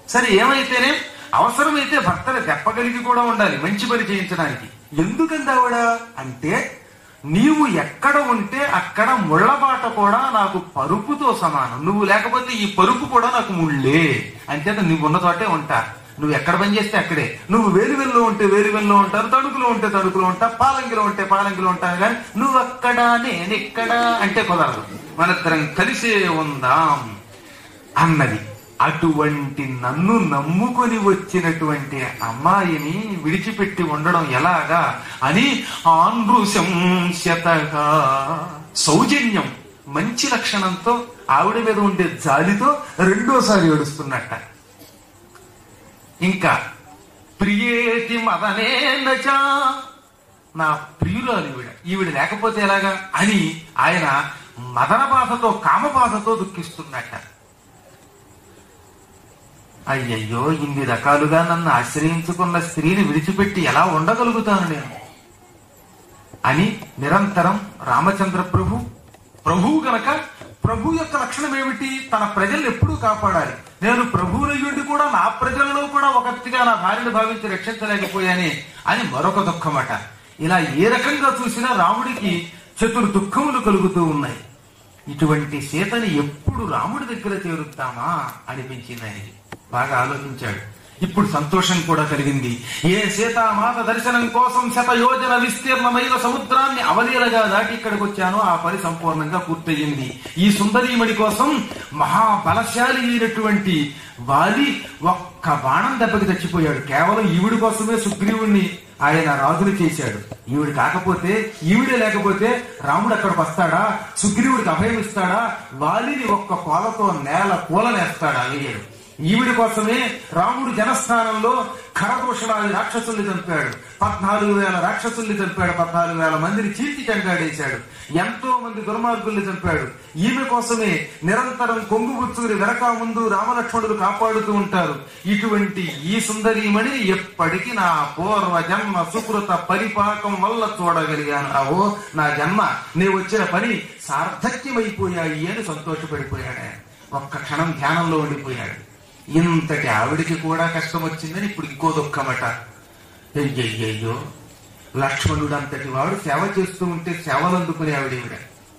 సరే ఏమైతేనే అవసరమైతే భర్తను తెప్పగలిగి కూడా ఉండాలి మంచి పని చేయించడానికి ఎందుకంది ఆవిడ అంటే నీవు ఎక్కడ ఉంటే అక్కడ ముళ్ళబాట కూడా నాకు పరుపుతో సమానం నువ్వు లేకపోతే ఈ పరుపు కూడా నాకు ముళ్ళే అంచేత నువ్వు ఉన్న చోటే ఉంటా నువ్వు ఎక్కడ పని చేస్తే అక్కడే నువ్వు వేలువెల్లో ఉంటే వేలువెల్లో ఉంటారు తణుకులో ఉంటే తణుకులో ఉంటా పాలంగిలో ఉంటే పాలంగిలో ఉంటాను కానీ నువ్వు అక్కడ నేనెక్కడ అంటే కుదరదు మనిద్దరం కలిసే ఉందాం అన్నది అటువంటి నన్ను నమ్ముకొని వచ్చినటువంటి అమ్మాయిని విడిచిపెట్టి ఉండడం ఎలాగా అని ఆంధ్రుశంశతగా సౌజన్యం మంచి లక్షణంతో ఆవిడ మీద ఉండే జాలితో రెండోసారి ఏడుస్తున్నట్ట ఇంకా ప్రియేతి మదనే నచా నా ప్రియురాలు ఈవిడ ఈవిడ లేకపోతే ఎలాగా అని ఆయన మదన బాధతో కామ బాధతో దుఃఖిస్తున్నట్ట అయ్యయ్యో ఇన్ని రకాలుగా నన్ను ఆశ్రయించుకున్న స్త్రీని విడిచిపెట్టి ఎలా ఉండగలుగుతాను నేను అని నిరంతరం రామచంద్ర ప్రభు ప్రభువు గనక ప్రభు యొక్క లక్షణం ఏమిటి తన ప్రజల్ని ఎప్పుడూ కాపాడాలి నేను ప్రభువులయ్యుండి కూడా నా ప్రజలలో కూడా ఒకటిగా నా భార్యను భావించి రక్షించలేకపోయానే అని మరొక దుఃఖమట ఇలా ఏ రకంగా చూసినా రాముడికి చతుర్ దుఃఖములు కలుగుతూ ఉన్నాయి ఇటువంటి సీతని ఎప్పుడు రాముడి దగ్గర చేరుద్దామా అనిపించింది ఆయనకి బాగా ఆలోచించాడు ఇప్పుడు సంతోషం కూడా కలిగింది ఏ సీతామాత దర్శనం కోసం శత యోజన విస్తీర్ణమైన సముద్రాన్ని అవలీలగా దాటి ఇక్కడికి వచ్చానో ఆ పని సంపూర్ణంగా పూర్తయింది ఈ సుందరీమణి కోసం మహాబలశాలి అయినటువంటి వాలి ఒక్క బాణం దెబ్బకి చచ్చిపోయాడు కేవలం ఈవిడి కోసమే సుగ్రీవుణ్ణి ఆయన రాజులు చేశాడు ఈవిడ కాకపోతే ఈవిడే లేకపోతే రాముడు అక్కడికి వస్తాడా సుగ్రీవుడికి అభయం ఇస్తాడా వాలిని ఒక్క కోలతో నేల కూలనేస్తాడా వేయడు ఈవిడి కోసమే రాముడు జనస్థానంలో ఖరదూషణాది రాక్షసుల్ని చంపాడు పద్నాలుగు వేల రాక్షసుల్ని చంపాడు పద్నాలుగు వేల మందిని చీల్చి చెంగాడేశాడు ఎంతో మంది దుర్మార్గుల్ని చంపాడు ఈమె కోసమే నిరంతరం కొంగుబుచ్చుకుని వెనక ముందు రామలక్ష్మణులు కాపాడుతూ ఉంటారు ఇటువంటి ఈ సుందరీమణి ఎప్పటికీ నా పూర్వ జన్మ సుకృత పరిపాకం వల్ల చూడగలిగాను అవో నా జన్మ నీ వచ్చిన పని సార్థక్యమైపోయాయి అని సంతోషపడిపోయాడు ఆయన ఒక్క క్షణం ధ్యానంలో ఉండిపోయాడు ఇంతటి ఆవిడికి కూడా కష్టం వచ్చిందని ఇప్పుడు ఇంకో దుఃఖమట అయ్యయ్యయ్యో లక్ష్మణుడు అంతటి వాడు సేవ చేస్తూ ఉంటే సేవలు అందుకునే ఆవిడ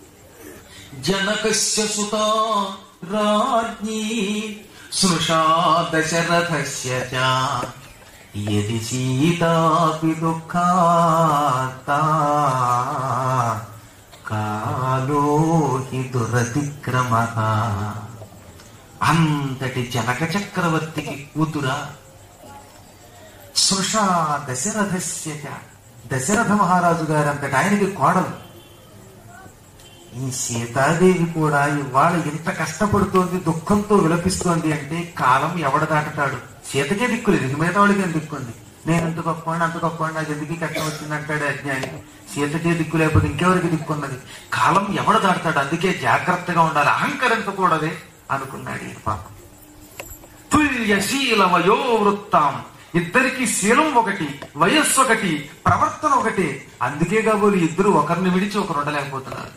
జనకస్య సుత రాజ్ఞీ స్నుషా దశరథస్య చ యది సీతాపి దుఃఖాత కాలో హి దురతిక్రమ అంతటి జనక చక్రవర్తికి కూతురా సృషా దశరథస్య చ. దశరథ మహారాజు గారు అంతటి ఆయనకి కోడలు ఈ సీతాదేవి కూడా ఇవాళ ఇంత కష్టపడుతోంది దుఃఖంతో విలపిస్తోంది అంటే కాలం ఎవడ దాటుతాడు సీతకే దిక్కులేదు ఇక మిగతా వాళ్ళకి ఏం దిక్కుంది నేను అంత గొప్పవాడిని అంత గొప్పవాడిని నాకు ఎందుకు ఈ కష్టం వచ్చింది అంటాడు అజ్ఞాని సీతకే దిక్కు లేకపోతే ఇంకెవరికి దిక్కున్నది కాలం ఎవడ దాటుతాడు అందుకే జాగ్రత్తగా ఉండాలి అహంకరించకూడదే అనుకున్నాడు ఈ పాపం తుల్యశీల వయోవృత్తాం ఇద్దరికి శీలం ఒకటి వయస్సు ఒకటి ప్రవర్తన ఒకటి అందుకే కాబోలు ఇద్దరు ఒకరిని విడిచి ఒకరు ఉండలేకపోతున్నారు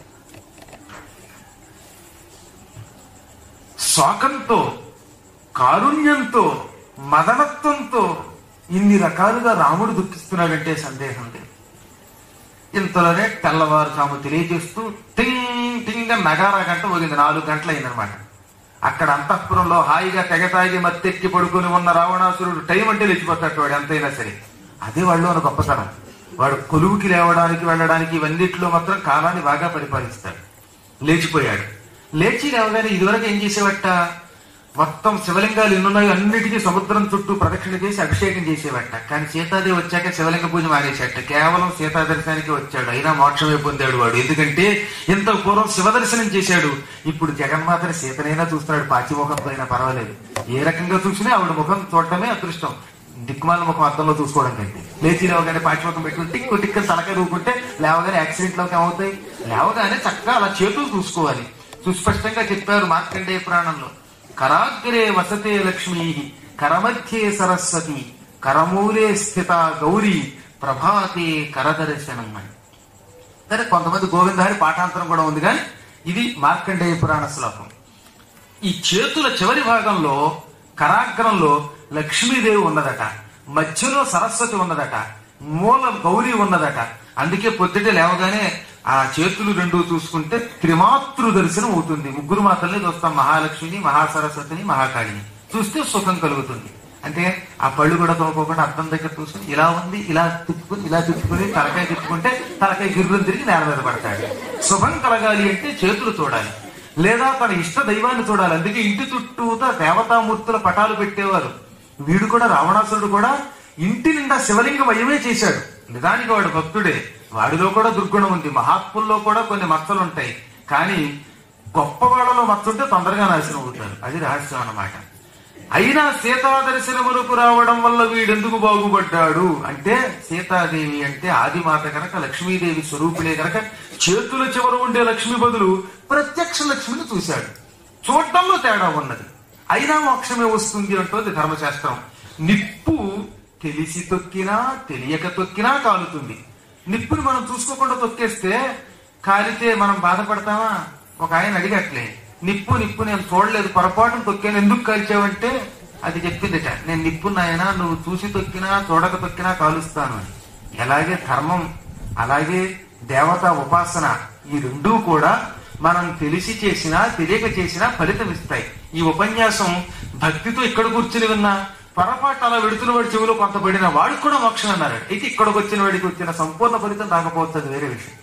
శోకంతో కారుణ్యంతో మదనత్వంతో ఇన్ని రకాలుగా రాముడు దుఃఖిస్తున్నాడంటే సందేహం లేదు ఇంతలోనే తెల్లవారుజాము తెలియజేస్తూ టింగ్ టింగ్ అని నగారా గంట పోగింది నాలుగు గంటలు అయిందనమాట అక్కడ అంతఃపురంలో హాయిగా తెగ తాగి మత్తెక్కి పడుకొని ఉన్న రావణాసురుడు టైం అంటే లేచిపోతాడు వాడు ఎంతైనా సరే అదే వాళ్ళు అని గొప్పతనం వాడు కొలువుకి లేవడానికి వెళ్ళడానికి ఇవన్నిట్లో మాత్రం కాలాన్ని బాగా పరిపాలిస్తాడు లేచిపోయాడు లేచి లేవగానే ఇదివరకు ఏం చేసేవట మొత్తం శివలింగాలు ఎన్నున్నాయో అన్నిటికీ సముద్రం చుట్టూ ప్రదక్షిణ చేసి అభిషేకం చేసేవట కానీ సీతాదేవి వచ్చాక శివలింగ పూజ మానేశాట కేవలం సీతా దర్శనానికి వచ్చాడు అయినా మోక్షమే పొందాడు వాడు ఎందుకంటే ఇంత పూర్వం శివ దర్శనం చేశాడు ఇప్పుడు జగన్మాతని సీతనైనా చూస్తున్నాడు పాచిముఖంతో అయినా పర్వాలేదు ఏ రకంగా చూసినా ఆవిడ ముఖం చూడటమే అదృష్టం దిక్కుమాల ముఖం అర్థంలో చూసుకోవడం కంటే లేచి లేవగానే పాచిముఖం పెట్టుకుని టిక్కు టిక్కు తలకాయ దూకుంటే లేవగానే యాక్సిడెంట్ లోకి ఏమవుతాయి లేవగానే చక్కగా అలా చేతులు చూసుకోవాలి సుస్పష్టంగా చెప్పారు మార్కండేయ పురాణంలో కరాగ్రే వసతే లక్ష్మీ కరమధ్యే సరస్వతి కరమూలే స్థిత గౌరీ ప్రభాతే కరదర్శనం అని సరే కొంతమంది గోవిందారి పాఠాంతరం కూడా ఉంది కానీ ఇది మార్కండేయ పురాణ శ్లోకం ఈ చేతుల చివరి భాగంలో కరాగ్రంలో లక్ష్మీదేవి ఉన్నదట మధ్యలో సరస్వతి ఉన్నదట మూల గౌరీ ఉన్నదట అందుకే పొద్దుటే లేవగానే ఆ చేతులు రెండు చూసుకుంటే త్రిమాతృ దర్శనం అవుతుంది ముగ్గురు మాత్రమే చూస్తాం మహాలక్ష్మిని మహాసరస్వతిని మహాకాళిని చూస్తే సుఖం కలుగుతుంది అంటే ఆ పళ్ళు కూడా తోముకోకుండా అర్థం దగ్గర చూసుకుని ఇలా ఉంది ఇలా తిప్పుకుని ఇలా తిప్పుకుని తలకాయ తిప్పుకుంటే తలకాయ గిర్రం తిరిగి నేల మీద పడతాడు శుభం కలగాలి అంటే చేతులు చూడాలి లేదా తన ఇష్ట దైవాన్ని చూడాలి అందుకే ఇంటి చుట్టూతా దేవతామూర్తుల పటాలు పెట్టేవారు వీడు కూడా రావణాసురుడు కూడా ఇంటి నిండా శివలింగం అయ్యమే చేశాడు నిజానికి వాడు భక్తుడే వాడిలో కూడా దుర్గుణం ఉంది మహాత్ముల్లో కూడా కొన్ని మచ్చలు ఉంటాయి కానీ గొప్ప వాళ్ళలో మచ్చుంటే తొందరగా నాశనం అవుతారు అది రహస్యం అన్నమాట అయినా సీతా దర్శనములకు రావడం వల్ల వీడెందుకు బాగుపడ్డాడు అంటే సీతాదేవి అంటే ఆదిమాత కనుక లక్ష్మీదేవి స్వరూపిణే కనుక చేతుల చివర ఉండే లక్ష్మి బదులు ప్రత్యక్ష లక్ష్మిని చూశాడు చూడటంలో తేడా ఉన్నది అయినా మోక్షమే వస్తుంది అంటుంది ధర్మశాస్త్రం నిప్పు తెలిసి తొక్కినా తెలియక తొక్కినా కాలుతుంది నిప్పుని మనం చూసుకోకుండా తొక్కేస్తే కాలితే మనం బాధపడతామా ఒక ఆయన అడిగట్లే నిప్పు నిప్పు నేను చూడలేదు పొరపాటును తొక్కాను ఎందుకు కాల్చావంటే అది చెప్పిందిట నేను నిప్పు నాయనా నువ్వు చూసి తొక్కినా చూడక తొక్కినా కాలుస్తాను అని ఎలాగే ధర్మం అలాగే దేవత ఉపాసన ఈ రెండూ కూడా మనం తెలిసి చేసినా తెలియక చేసినా ఫలితం ఇస్తాయి ఈ ఉపన్యాసం భక్తితో ఇక్కడ కూర్చుని విన్నా పొరపాటు అలా వెడుతున్న వాడి చెవిలో కొంత పడిన వాడికి కూడా మోక్షం అన్నారు అయితే ఇక్కడికి వచ్చిన వాడికి వచ్చిన సంపూర్ణ ఫలితం రాకపోతుంది వేరే విషయం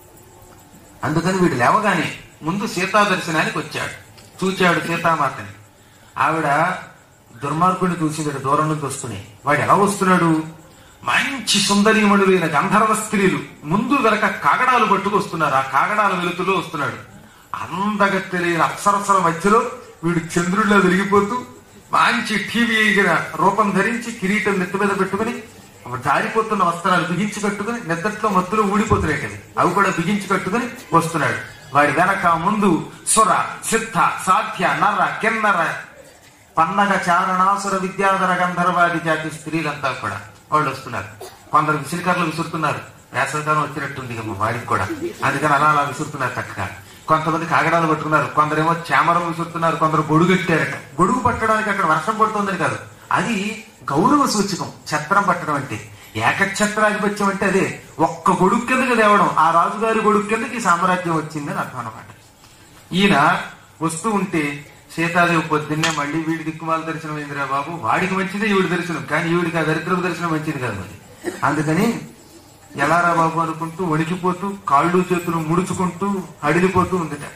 అందుకని వీడు లేవగానే ముందు సీతా దర్శనానికి వచ్చాడు చూచాడు సీతామాతని ఆవిడ దుర్మార్గుడిని చూసింది దూరం నుంచి వస్తున్నాయి వాడు ఎలా వస్తున్నాడు మంచి సుందరీమణులైన గంధర్వ స్త్రీలు ముందు వెనక కాగడాలు పట్టుకు వస్తున్నారు ఆ కాగడాల వెలుతులో వస్తున్నాడు అందగ తెలియని అప్సరసల మధ్యలో వీడు చంద్రుడిలో వెలిగిపోతూ మంచి టీవీ ఎగిన రూపం ధరించి కిరీటం నెత్తి మీద పెట్టుకుని జారిపోతున్న వస్త్రాలు బిగించి కట్టుకుని నిద్రలో మత్తులు ఊడిపోతున్నాయి కదా అవి కూడా బిగించి కట్టుకుని వస్తున్నాడు వాడి వెనక ముందు సుర సిద్ధ సాధ్య నర కిన్నర పన్నగ చారణాసుర విద్యాధర గంధర్వాది జాతి స్త్రీలంతా కూడా వాళ్ళు వస్తున్నారు కొందరు విసిరికర్లు విసురుతున్నారు వేసవికాలం వచ్చినట్టుంది ఇక వాడికి కూడా అందుకని అలా అలా విసురుతున్నారు చక్కగా కొంతమంది కాగడాలు పట్టుకున్నారు కొందరేమో చామరం విసురుతున్నారు కొందరు గొడుగు ఎట్టారట గొడుగు పట్టడానికి అక్కడ వర్షం పడుతుందని కాదు అది గౌరవ సూచకం ఛత్రం పట్టడం అంటే ఏకఛత్రాధిపత్యం అంటే అదే ఒక్క గొడుగు కిందకి తేవడం ఆ రాజుగారి గొడుగు కిందకి సామ్రాజ్యం వచ్చిందని అర్థం అనమాట ఈయన వస్తూ ఉంటే సీతాదేవి పొద్దున్నే మళ్ళీ వీడి దిక్కుమాల దర్శనం అయిందిరా బాబు వాడికి మంచిదే ఈవిడి దర్శనం కానీ ఈవిడికి ఆ దరిద్రపు దర్శనం మంచిది కాదు మరి అందుకని ఎలారా బాబు అనుకుంటూ వణికిపోతూ కాళ్ళు చేతులు ముడుచుకుంటూ అడిగిపోతూ ఉందిట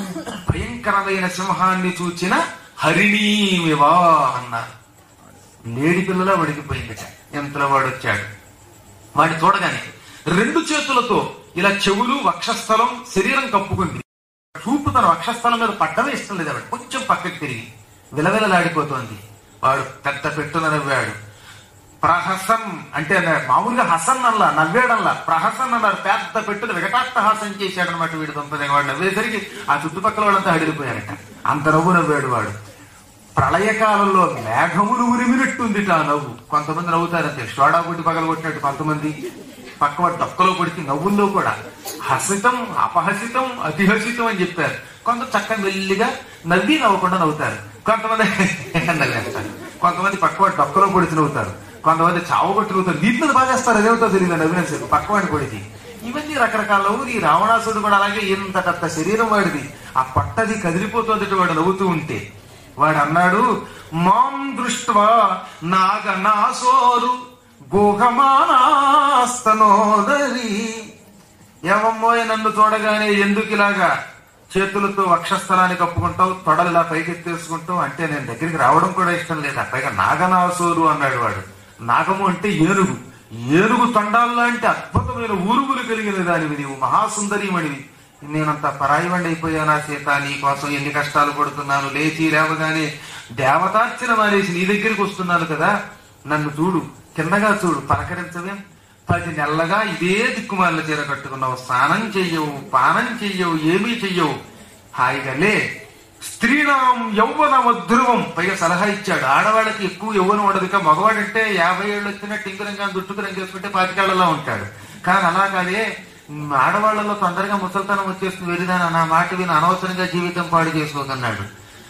భయంకరమైన సింహాన్ని చూచిన హరిణీమివా అన్నారు లేడి పిల్లలా వడికిపోయిందిట ఎంతలో వాడు వచ్చాడు వాడిని చూడగానే రెండు చేతులతో ఇలా చెవులు వక్షస్థలం శరీరం కప్పుకుంది చూపు తన వక్షస్థలం మీద పడ్డమే ఇష్టం లేదు ఆవిడ కొంచెం పక్కకి తిరిగి విలవిలలాడిపోతోంది వాడు పెద్ద పెట్టున నవ్వాడు ప్రహసన్ అంటే అన్నాడు. మామూలుగా హసన్ అల్లా నవ్వాడల్లా ప్రహసన్ అన్నారు పెద్ద పెట్టున వికటాట్టహాసం చేశాడు అనమాట వీడు దొంపదని వాడు నవ్వేసరికి ఆ చుట్టుపక్కల వాళ్ళంతా అడిగిపోయారట అంత నవ్వు నవ్వాడు వాడు ప్రళయకాలంలో మేఘములు ఉరిమినట్టుంది ఆ నవ్వు కొంతమంది నవ్వుతారంతే షోడా కొట్టి పగల కొట్టినట్టు కొంతమంది పక్కవాడు డొక్కలో కొడితే నవ్వుల్లో కూడా హసితం అపహసితం అతిహసితం అని చెప్పారు కొంత చక్కగా మెల్లిగా నవ్వి నవ్వకుండా నవ్వుతారు కొంతమంది నవ్వేస్తారు కొంతమంది పక్కవాడు డొక్కలో పొడిచి నవ్వుతారు కొంతమంది చావు కొట్టి నవ్వుతారు వీటి మీద బాగా చేస్తారు అదేమిటో తెలియదు నవ్వినేసారు పక్కవాడిని కొడిచి ఇవన్నీ రకరకాల నవ్వులు ఈ రావణాసుడు కూడా అలాగే ఇంత పెద్ద శరీరం వాడిది ఆ పట్టది కదిలిపోతుంది వాడు నవ్వుతూ ఉంటే వాడు అన్నాడు మాం దృష్ట్వా నాగనాసోరు గుహమానాస్తనోదరి ఏమమ్మోయ నన్ను చూడగానే ఎందుకు ఇలాగా చేతులతో వక్షస్థలాన్ని కప్పుకుంటావు తొడలు ఇలా పైకెత్తేసుకుంటావు అంటే నేను దగ్గరికి రావడం కూడా ఇష్టం లేదా పైగా నాగనాసోరు అన్నాడు వాడు నాగము అంటే ఏనుగు ఏనుగు తొండాల్లాంటి అద్భుతమైన ఊరుగులు కలిగిన దానివి నీవు మహాసుందరీమణివి నేనంత పరాయివండి అయిపోయానా సీత నీ కోసం ఎన్ని కష్టాలు పడుతున్నాను లేచి లేవగానే దేవతార్చన మానేసి నీ దగ్గరికి వస్తున్నాను కదా నన్ను చూడు కిందగా చూడు పలకరించవేం పది నెలలుగా ఇదే దిక్కుమాల చీర కట్టుకున్నావు స్నానం చెయ్యవు పానం చెయ్యవు ఏమీ చెయ్యవు హాయిగా లే స్త్రీనాం యౌవన మధురవం పైగా సలహా ఇచ్చాడు ఆడవాళ్ళకి ఎక్కువ యౌవనం ఉండదు ఇక మగవాడంటే యాభై ఏళ్ళు వచ్చినా టింకురంగా దుట్టుకురం చేసుకుంటే పాతికేళ్లలో ఉంటాడు కానీ అలా కాదే ఉమ్, ఆడవాళ్లలో తొందరగా ముసల్తనం వచ్చేస్తుంది వెరిదాన నా మాట విని అనవసరంగా జీవితం పాడు చేసుకోకన్నాడు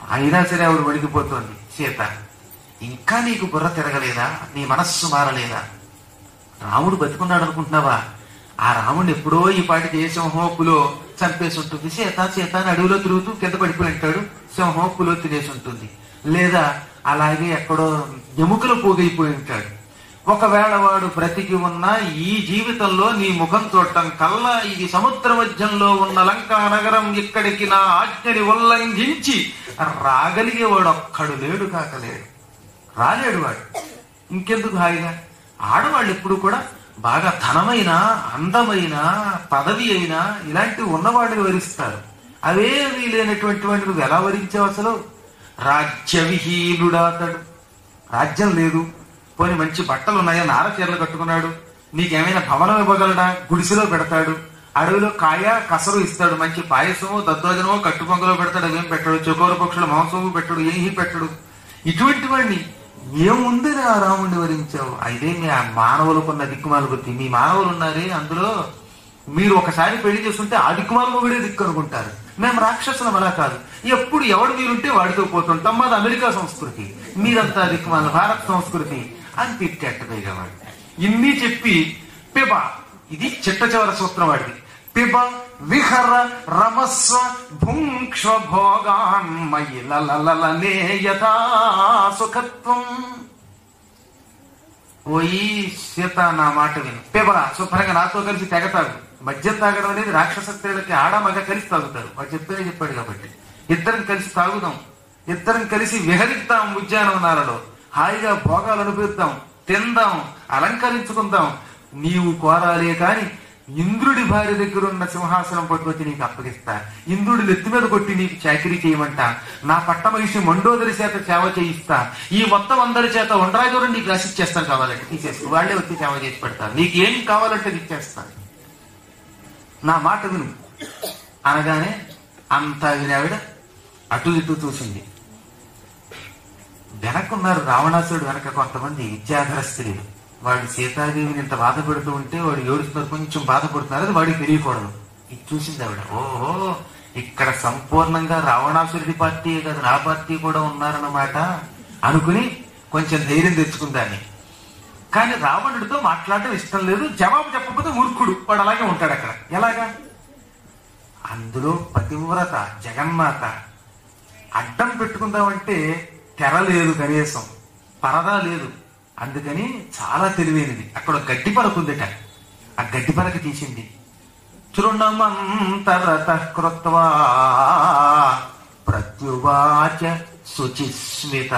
అయినా సరే ఆవిడ వణికిపోతోంది సీత ఇంకా నీకు బుర్ర తిరగలేదా నీ మనస్సు మారలేదా రాముడు బతుకున్నాడు అనుకుంటున్నావా ఆ రాముడిని ఎప్పుడో ఈ పాటికి ఏ సింహోప్పులో చంపేసి ఉంటుంది సీత సీత అని అడవిలో తిరుగుతూ కింద పడిపోయి ఉంటాడు సింహోప్పులో తినేసి ఉంటుంది లేదా అలాగే ఎక్కడో ఎముకలు పోగైపోయి ఉంటాడు ఒకవేళ వాడు బ్రతికి ఉన్నా ఈ జీవితంలో నీ ముఖం చూడటం కల్లా ఇది సముద్ర మధ్యంలో ఉన్న లంకా నగరం ఇక్కడికి నా ఆజ్ఞని ఉల్లంఘించి రాగలిగేవాడు ఒక్కడు లేడు కాకలేడు రాలేడు వాడు ఇంకెందుకు హాయిగా ఆడవాళ్ళు ఎప్పుడు కూడా బాగా ధనమైన అందమైన పదవి అయినా ఇలాంటివి ఉన్నవాడిని వరిస్తారు అవేమీ లేనటువంటి వాడిని నువ్వు ఎలా వరించావు అసలు రాజ్య విహీనుడా అతడు రాజ్యం లేదు పోని మంచి బట్టలు ఉన్నాయా నార చీరలు కట్టుకున్నాడు నీకేమైనా భవనం ఇవ్వగలడా గుడిసెలో పెడతాడు అడవిలో కాయ కసరు ఇస్తాడు మంచి పాయసమో దద్దోజనమో కట్టుపొంగలో పెడతాడు అవేం పెట్టడు చకోర పక్షుల మాంసము పెట్టడు ఏమీ పెట్టడు ఇటువంటి వాడిని ఏముంది ఆ రాముడిని వరించావు అయితే మీ ఆ మానవులకున్న దిక్కుమాల బుద్ధి మీ మానవులు ఉన్నారే అందులో మీరు ఒకసారి పెళ్లి చేసుకుంటే ఆ దిక్కుమాల మొగుడే దిక్కు అనుకుంటారు మేము రాక్షసులం అలా కాదు ఎప్పుడు ఎవడు మీరుంటే వాడితో పోతుంటాం మాది అమెరికా సంస్కృతి మీరంతా దిక్కుమాల భారత సంస్కృతి అని తిట్టేట పైగా వాడు ఇన్ని చెప్పి పిబ ఇది చిట్ట చివర సూత్రం వాడిది పిబ విహర రమస్వ భుంక్ష్వ భోగాన్ మయి లలలలనే యథా సుఖత్వం ఓయి సీత నా మాట విను పిబ శుభ్రంగా నాతో కలిసి తెగతాడు మద్యం తాగడం అనేది రాక్షస స్త్రీలకి ఆడ మగ కలిసి తాగుతారు వాడు చెప్పేదే చెప్పాడు కాబట్టి ఇద్దరం కలిసి తాగుదాం ఇద్దరం కలిసి విహరిద్దాం ఉద్యానవనాలలో హాయిగా భోగాలు అనుభవిద్దాం తిందాం అలంకరించుకుందాం నీవు కోరాలే కాని ఇంద్రుడి భార్య దగ్గర ఉన్న సింహాసనం పట్టుకొచ్చి నీకు అప్పగిస్తా ఇంద్రుడి నెత్తి మీద కొట్టి నీకు చాకరీ చేయమంటా నా పట్ట మహిషి మండోదరి చేత సేవ చేయిస్తా ఈ మొత్తం అందరి చేత ఉండరాజుడు నీకు రాసిచ్చేస్తాను కావాలంటే తీసేసుకో వాళ్ళే వచ్చి సేవ చేసి పెడతారు నీకు ఏం కావాలంటే అది ఇచ్చేస్తాను నా మాట విను అనగానే అంతా వినావిడ అటు ఇటు చూసింది వెనకున్నారు రావణాసురుడు వెనక కొంతమంది విద్యాధర స్త్రీలు వాళ్ళు సీతాదేవిని ఇంత బాధ పెడుతూ ఉంటే వాడు ఏడుస్తున్నారు కొంచెం బాధపడుతున్నారు అది వాడికి తెలియకూడదు ఇది చూసింది ఆవిడ ఓహో ఇక్కడ సంపూర్ణంగా రావణాసురుడి పార్టీ కాదు నా పార్టీ కూడా ఉన్నారన్నమాట అనుకుని కొంచెం ధైర్యం తెచ్చుకుందాన్ని కానీ రావణుడితో మాట్లాడటం ఇష్టం లేదు జవాబు చెప్పకపోతే మూర్ఖుడు వాడు అలాగే ఉంటాడు అక్కడ ఎలాగా అందులో పతివ్రత జగన్మాత అడ్డం పెట్టుకుందామంటే తెర లేదు కనీసం పరదా లేదు అందుకని చాలా తెలివైనది అక్కడ ఒక గడ్డి పరకు ఉందట ఆ గడ్డి పరక తీసింది తృణమంతరత కృత్వా ప్రత్యువాచ శుచిస్మిత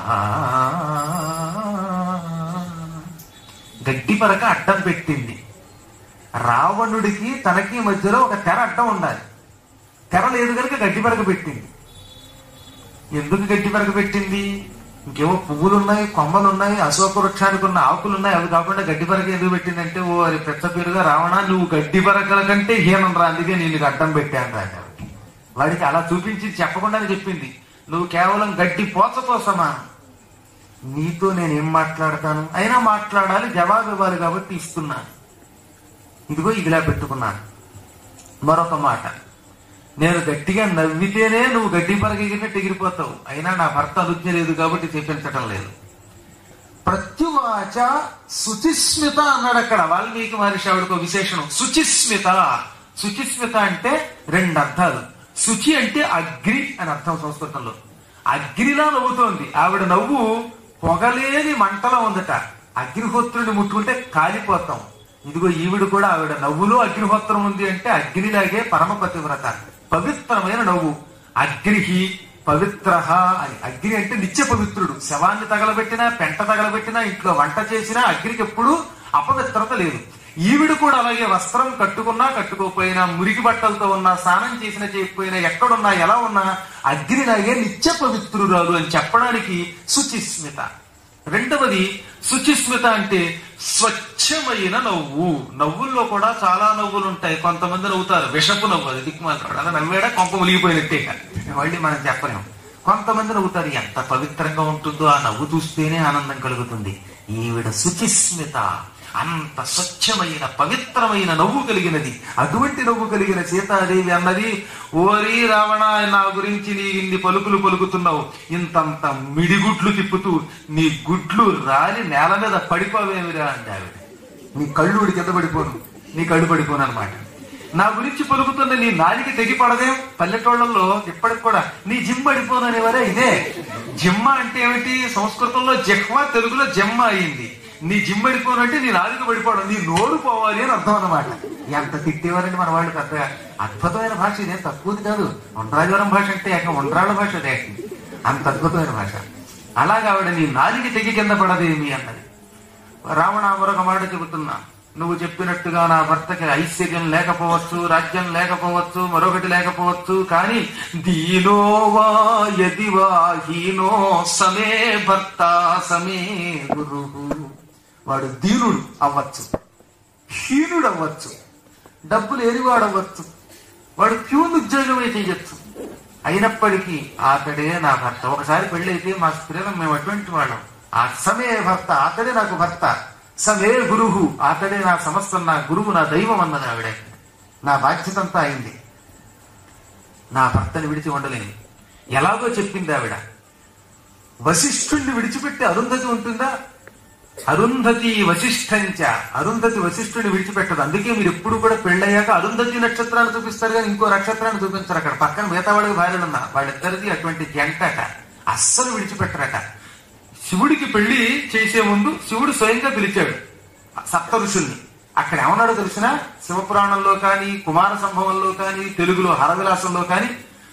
గడ్డి పరక అడ్డం పెట్టింది రావణుడికి తనకి మధ్యలో ఒక తెర అడ్డం ఉండాలి తెర లేదు కనుక గడ్డి పరక పెట్టింది ఎందుకు గడ్డి పరక పెట్టింది ఇంకేవో పువ్వులు ఉన్నాయి కొమ్మలు ఉన్నాయి అశోక వృక్షానికి ఉన్న ఆకులు ఉన్నాయి అవి కాకుండా గడ్డి పరక ఎందుకు పెట్టిందంటే ఓ అది పెద్ద పేరుగా రావణ నువ్వు గడ్డి పరకల కంటే హీనం రా అందుకే నేను అడ్డం పెట్టాను రా అని. వాడికి అలా చూపించి చెప్పకుండానే చెప్పింది నువ్వు కేవలం గడ్డి పోచతో సమానం నీతో నేను ఏం మాట్లాడతాను అయినా మాట్లాడాలి జవాబు ఇవ్వాలి కాబట్టి ఇస్తున్నాను ఇదిగో ఇదిలా పెట్టుకున్నాను మరొక మాట నేను గట్టిగా నవ్వితేనే నువ్వు గడ్డి పరగగినట్టు ఎగిరిపోతావు అయినా నా భర్త అనుజ్ఞ లేదు కాబట్టి చెప్పించటం లేదు ప్రత్యువాచ శుచిస్మిత అన్నాడు అక్కడ వాల్మీకి మహర్షి ఆవిడకు ఒక విశేషణం శుచిస్మిత శుచిస్మిత అంటే రెండు అర్థాలు శుచి అంటే అగ్ని అని అర్థం సంస్కృతంలో అగ్నిలా నవ్వుతోంది ఆవిడ నవ్వు పొగలేని మంటలో ఉందట అగ్నిహోత్రుడిని ముట్టుకుంటే కాలిపోతాం ఇదిగో ఈవిడ కూడా ఆవిడ నవ్వులో అగ్నిహోత్రం ఉంది అంటే అగ్నిలాగే పరమ పతివ్రత పవిత్రమైన నవ్వు అగ్నిహి పవిత్ర అని అగ్ని అంటే నిత్య పవిత్రుడు శవాన్ని తగలబెట్టినా పెంట తగలబెట్టినా ఇంట్లో వంట చేసినా అగ్నికి ఎప్పుడు అపవిత్రత లేదు ఈవిడ కూడా అలాగే వస్త్రం కట్టుకున్నా కట్టుకోకపోయినా మురికి బట్టలతో ఉన్నా స్నానం చేసిన చేయకపోయినా ఎక్కడున్నా ఎలా ఉన్నా అగ్నిలాగే నిత్య పవిత్రురాలు అని చెప్పడానికి శుచిస్మిత రెండవది శుచిస్మిత అంటే స్వచ్ఛమైన నవ్వు నవ్వుల్లో కూడా చాలా నవ్వులు ఉంటాయి కొంతమంది నవ్వుతారు విషపు నవ్వు అది దిక్కుమాలి అలా నవ్వాడా కొంప మునిగిపోయినట్టే ఇక. మళ్ళీ మనం చెప్పలేము కొంతమంది నవ్వుతారు ఎంత పవిత్రంగా ఉంటుందో ఆ నవ్వు చూస్తేనే ఆనందం కలుగుతుంది ఈవిడ శుచిస్మిత అంత స్వచ్ఛమైన పవిత్రమైన నవ్వు కలిగినది అటువంటి నవ్వు కలిగిన సీతాదేవి అన్నది ఓరి రావణ నా గురించి నీ ఇన్ని పలుకులు పలుకుతున్నావు ఇంతంత మిడిగుడ్లు తిప్పుతూ నీ గుడ్లు రాలి నేల మీద పడిపోవేమిరా అంది ఆవిడ నీ కళ్ళు ఉడి కింద పడిపోను నీ కళ్ళు పడిపోను అనమాట నా గురించి పలుకుతున్న నీ నాలికి తెగి పడదేం పల్లెటూళ్ళల్లో ఇప్పటికి కూడా నీ జిమ్ పడిపోను అనేవారే ఇదే జిమ్మ అంటే ఏమిటి సంస్కృతంలో జహ్మ తెలుగులో జమ్మ అయింది నీ జిమ్ పడిపోను అంటే నీ నాలుగు పడిపోవడం నీ నోరు పోవాలి అని అర్థం అన్నమాట ఎంత తిట్టేవారండి మన వాళ్ళు పెద్దగా అద్భుతమైన భాష ఇదేం తక్కువది కాదు ఉండ్రాజవరం భాష అంటే ఏక ఉండ్రాళ్ళ భాష అదే అంత అద్భుతమైన భాష అలాగా ఆవిడ నీ నాలికి తెగి కింద పడదేమి అన్నది రావణ మరొక మాట చెబుతున్నా నువ్వు చెప్పినట్టుగా నా భర్తకి ఐశ్వర్యం లేకపోవచ్చు రాజ్యం లేకపోవచ్చు మరొకటి లేకపోవచ్చు కానీ దీనోవా యదివా హీనో సమే భర్త సమే గురు వాడు దీనుడు అవ్వచ్చు హీనుడు అవ్వచ్చు డబ్బులు ఎరివాడు అవ్వచ్చు వాడు ప్యూన్ ఉద్యోగమే చేయొచ్చు అయినప్పటికీ అతడే నా భర్త ఒకసారి పెళ్ళైతే మా స్త్రీలం మేము అటువంటి వాళ్ళం ఆ సమే భర్త అతడే నాకు భర్త సమే గురువు అతడే నా సమస్తం నా గురువు నా దైవం అన్నది ఆవిడే నా బాధ్యత అంతా అయింది నా భర్తని విడిచి ఉండలేను ఎలాగో చెప్పింది ఆవిడ వశిష్ఠుణ్ణి విడిచిపెట్టి అరుంధతి ఉంటుందా అరుంధతి వశిష్ఠంచ అరుంధతి వశిష్ఠుని విడిచిపెట్టదు అందుకే మీరు ఎప్పుడు కూడా పెళ్ళయ్యాక అరుంధతి నక్షత్రాన్ని చూపిస్తారు కానీ ఇంకో నక్షత్రాన్ని చూపించరు అక్కడ పక్కన మిగతా వాళ్ళకి భార్యలు ఉన్నా వాళ్ళిద్దరిది అటువంటి జంటట అస్సలు విడిచిపెట్టరట శివుడికి పెళ్లి చేసే ముందు శివుడు స్వయంగా పిలిచాడు సప్త ఋషుల్ని అక్కడ ఏమన్నాడో తెలిసిన శివపురాణంలో కానీ కుమార సంభవంలో కానీ తెలుగులో హరవిలాసంలో కానీ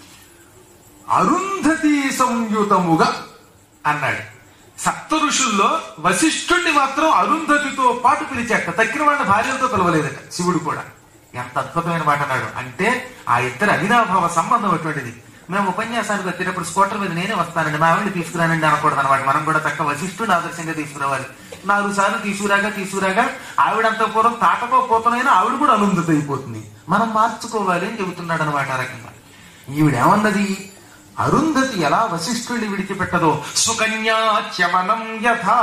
అరుంధతి సంయుతముగా అన్నాడు సప్త ఋషుల్లో వశిష్ఠుణ్ణి మాత్రం అరుంధతితో పాటు పిలిచాక తక్కిన వాళ్ళ భార్యలతో పిలవలేదట శివుడు కూడా ఎంత అద్భుతమైన మాట అన్నాడు అంటే ఆ ఇద్దరు అవినాభావ సంబంధం అటువంటిది మేము ఉపన్యాసానికి వచ్చేటప్పుడు స్కూటర్ మీద నేనే వస్తానండి మా ఆవిడ తీసుకురానండి అనకూడదు అనమాట మనం కూడా తక్క వశిష్ఠుని ఆదర్శంగా తీసుకురావాలి నాలుగు సార్లు తీసుకురాగా తీసుకురాగా ఆవిడంత పూర్వం తాటకో పోతనైనా ఆవిడ కూడా అనుందత అయిపోతుంది మనం మార్చుకోవాలి అని చెబుతున్నాడు అనమాట ఆ రకంగా ఈవిడేమన్నది అరుంధతి ఎలా వశిష్ఠుడిని విడిచిపెట్టదో సుకన్యా చవనం యథా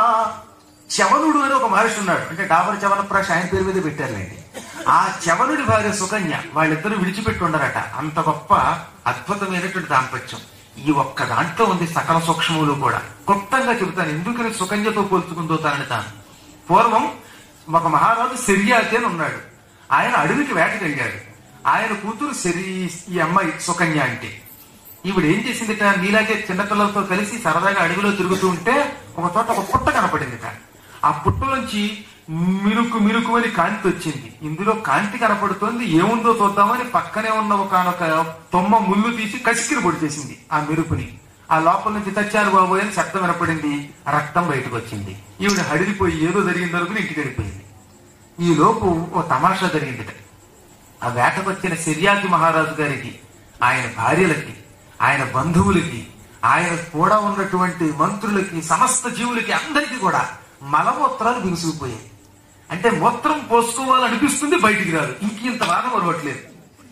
చవనుడు అని ఒక మహర్షి ఉన్నాడు అంటే డాబర్ చవనప్రాష్ ఆయన పేరు మీద పెట్టారులేండి ఆ చవనుడి భార్య సుకన్య వాళ్ళిద్దరూ విడిచిపెట్టి ఉండరట అంత గొప్ప అద్భుతమైనటువంటి దాంపత్యం ఈ ఒక్క దాంట్లో ఉంది సకల సూక్ష్మములు కూడా క్లుప్తంగా చెబుతాను ఎందుకని సుకన్యతో పోల్చుకుందో తనని తాను పూర్వం ఒక మహారాజు శర్యాతి అని ఉన్నాడు ఆయన అడవికి వేటకి వెళ్ళాడు ఆయన కూతురు శరీ ఈ అమ్మాయి సుకన్య అంటే ఈవిడ ఏం చేసిందిట నీలాగే చిన్నపిల్లలతో కలిసి సరదాగా అడవిలో తిరుగుతూ ఉంటే ఒక చోట ఒక పుట్ట కనపడిందిట ఆ పుట్టలోంచి మినుకు మినుకు అని కాంతి వచ్చింది ఇందులో కాంతి కనపడుతోంది ఏముందో చూద్దామని పక్కనే ఉన్న ఒకనొక తొమ్మ ముళ్ళు తీసి కసికిరి పొడి చేసింది ఆ మెరుపుని ఆ లోపల నుంచి తచ్చారు బాబు అని శబ్దం వినపడింది రక్తం బయటకు వచ్చింది ఈవిడ హడిలిపోయి ఏదో జరిగింది అనుకుని ఇంటికి వెళ్ళిపోయింది ఈ లోపు ఓ తమాషా జరిగిందిట ఆ వేటకొచ్చిన శర్యాతి మహారాజు గారికి ఆయన భార్యలకి ఆయన బంధువులకి ఆయన కూడా ఉన్నటువంటి మంత్రులకి సమస్త జీవులకి అందరికీ కూడా మలమూత్రాలు బిగుసుకుపోయాయి అంటే మూత్రం పోసుకోవాలనిపిస్తుంది బయటికి రాదు ఇంక ఇంత బాధ మరవట్లేదు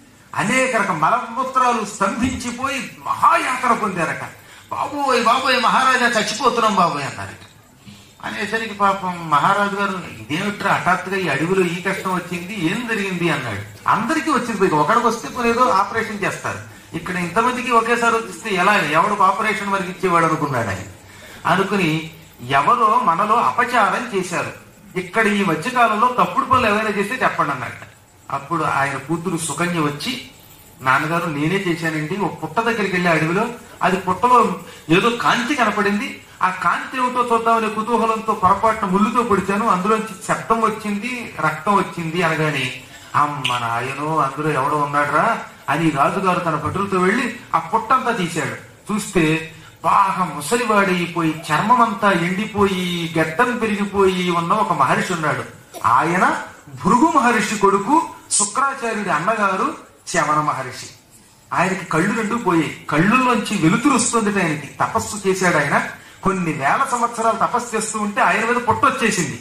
అనేక రకం మలమూత్రాలు స్తంభించిపోయి మహాయాతన పొందారట బాబోయ్ బాబోయ్ మహారాజా చచ్చిపోతున్నాం బాబోయ్ అన్నారట అనేసరికి పాపం మహారాజు గారు ఇదేమిట్రా హఠాత్తుగా ఈ అడవిలో ఈ కష్టం వచ్చింది ఏం జరిగింది అన్నాడు అందరికీ వచ్చింది పైగా ఒకడికి వస్తే కొనేదో ఆపరేషన్ చేస్తారు ఇక్కడ ఇంతమందికి ఒకేసారి వచ్చిస్తే ఎలా ఎవడికి ఆపరేషన్ వరకు ఇచ్చేవాడు అనుకున్నాడు ఆయన అనుకుని ఎవరో మనలో అపచారం చేశారు ఇక్కడ ఈ మధ్యకాలంలో తప్పుడు పనులు ఏమైనా చేస్తే చెప్పండి అన్నట్ట అప్పుడు ఆయన కూతురు సుకన్య వచ్చి నాన్నగారు నేనే చేశానండి ఒక పుట్ట దగ్గరికి వెళ్ళి అడవిలో అది పుట్టలో ఏదో కాంతి కనపడింది ఆ కాంతి ఏమిటో చూద్దామనే కుతూహలంతో పొరపాటున ముళ్ళుతో పొడిచాను అందులోంచి శబ్దం వచ్చింది రక్తం వచ్చింది అనగానే అమ్మ నాయనో అందులో ఎవడో ఉన్నాడురా అని రాజుగారు తన భటులతో వెళ్లి ఆ పుట్టంతా తీశాడు చూస్తే బాగా ముసలివాడైపోయి చర్మమంతా ఎండిపోయి గడ్డం పెరిగిపోయి ఉన్న ఒక మహర్షి ఉన్నాడు ఆయన భృగు మహర్షి కొడుకు శుక్రాచార్యుడి అన్నగారు చవన మహర్షి ఆయనకి కళ్ళు రెండు పోయాయి కళ్ళులోంచి వెలుతురు వస్తుంది ఆయనకి తపస్సు చేశాడు ఆయన కొన్ని వేల సంవత్సరాలు తపస్సు చేస్తూ ఉంటే ఆయన మీద పుట్టొచ్చేసింది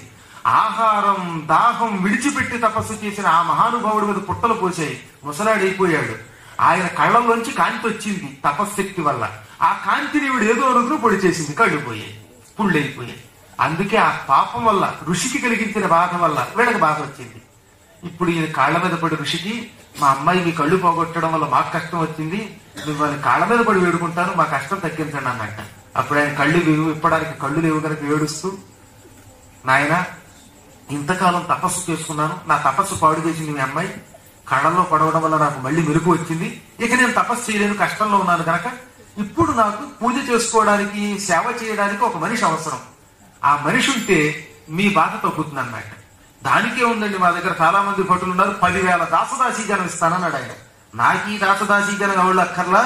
ఆహారం దాహం విడిచిపెట్టి తపస్సు చేసిన ఆ మహానుభావుడి మీద పుట్టలు పోసాయి ముసలాడైపోయాడు ఆయన కళ్ళల్లోంచి కాంతి వచ్చింది తపశ్శక్తి వల్ల ఆ కాంతిని ఈవిడ ఏదో రోజున పొడి చేసింది కళ్ళు పోయాయి పుళ్ళైపోయాయి అందుకే ఆ పాపం వల్ల ఋషికి కలిగించిన బాధ వల్ల వీళ్ళకి బాధ వచ్చింది ఇప్పుడు ఈయన కాళ్ళ మీద పడి ఋషికి మా అమ్మాయి మీ కళ్ళు పోగొట్టడం వల్ల మాకు కష్టం వచ్చింది మిమ్మల్ని కాళ్ళ మీద పడి వేడుకుంటాను మా కష్టం తగ్గించండి అన్నట్ట అప్పుడు ఆయన కళ్ళు లేవు ఇప్పడానికి కళ్ళు లేవు కనుక ఏడుస్తూ నాయన ఇంతకాలం తపస్సు చేసుకున్నాను నా తపస్సు పాడు చేసింది మీ అమ్మాయి కళ్ళల్లో పడవడం వల్ల నాకు మళ్ళీ మెరుగు వచ్చింది ఇక నేను తపస్సు చేయలేను కష్టంలో ఉన్నాను కనుక ఇప్పుడు నాకు పూజ చేసుకోవడానికి సేవ చేయడానికి ఒక మనిషి అవసరం ఆ మనిషి ఉంటే మీ బాధ తగ్గుతుంది అన్నమాట దానికే ఉందండి మా దగ్గర చాలా మంది భటులు ఉన్నారు పదివేల దాసదాసీ జనం ఇస్తానన్నాడు ఆయన నాకు ఈ దాసదాసీ జనం ఎవరు అక్కర్లా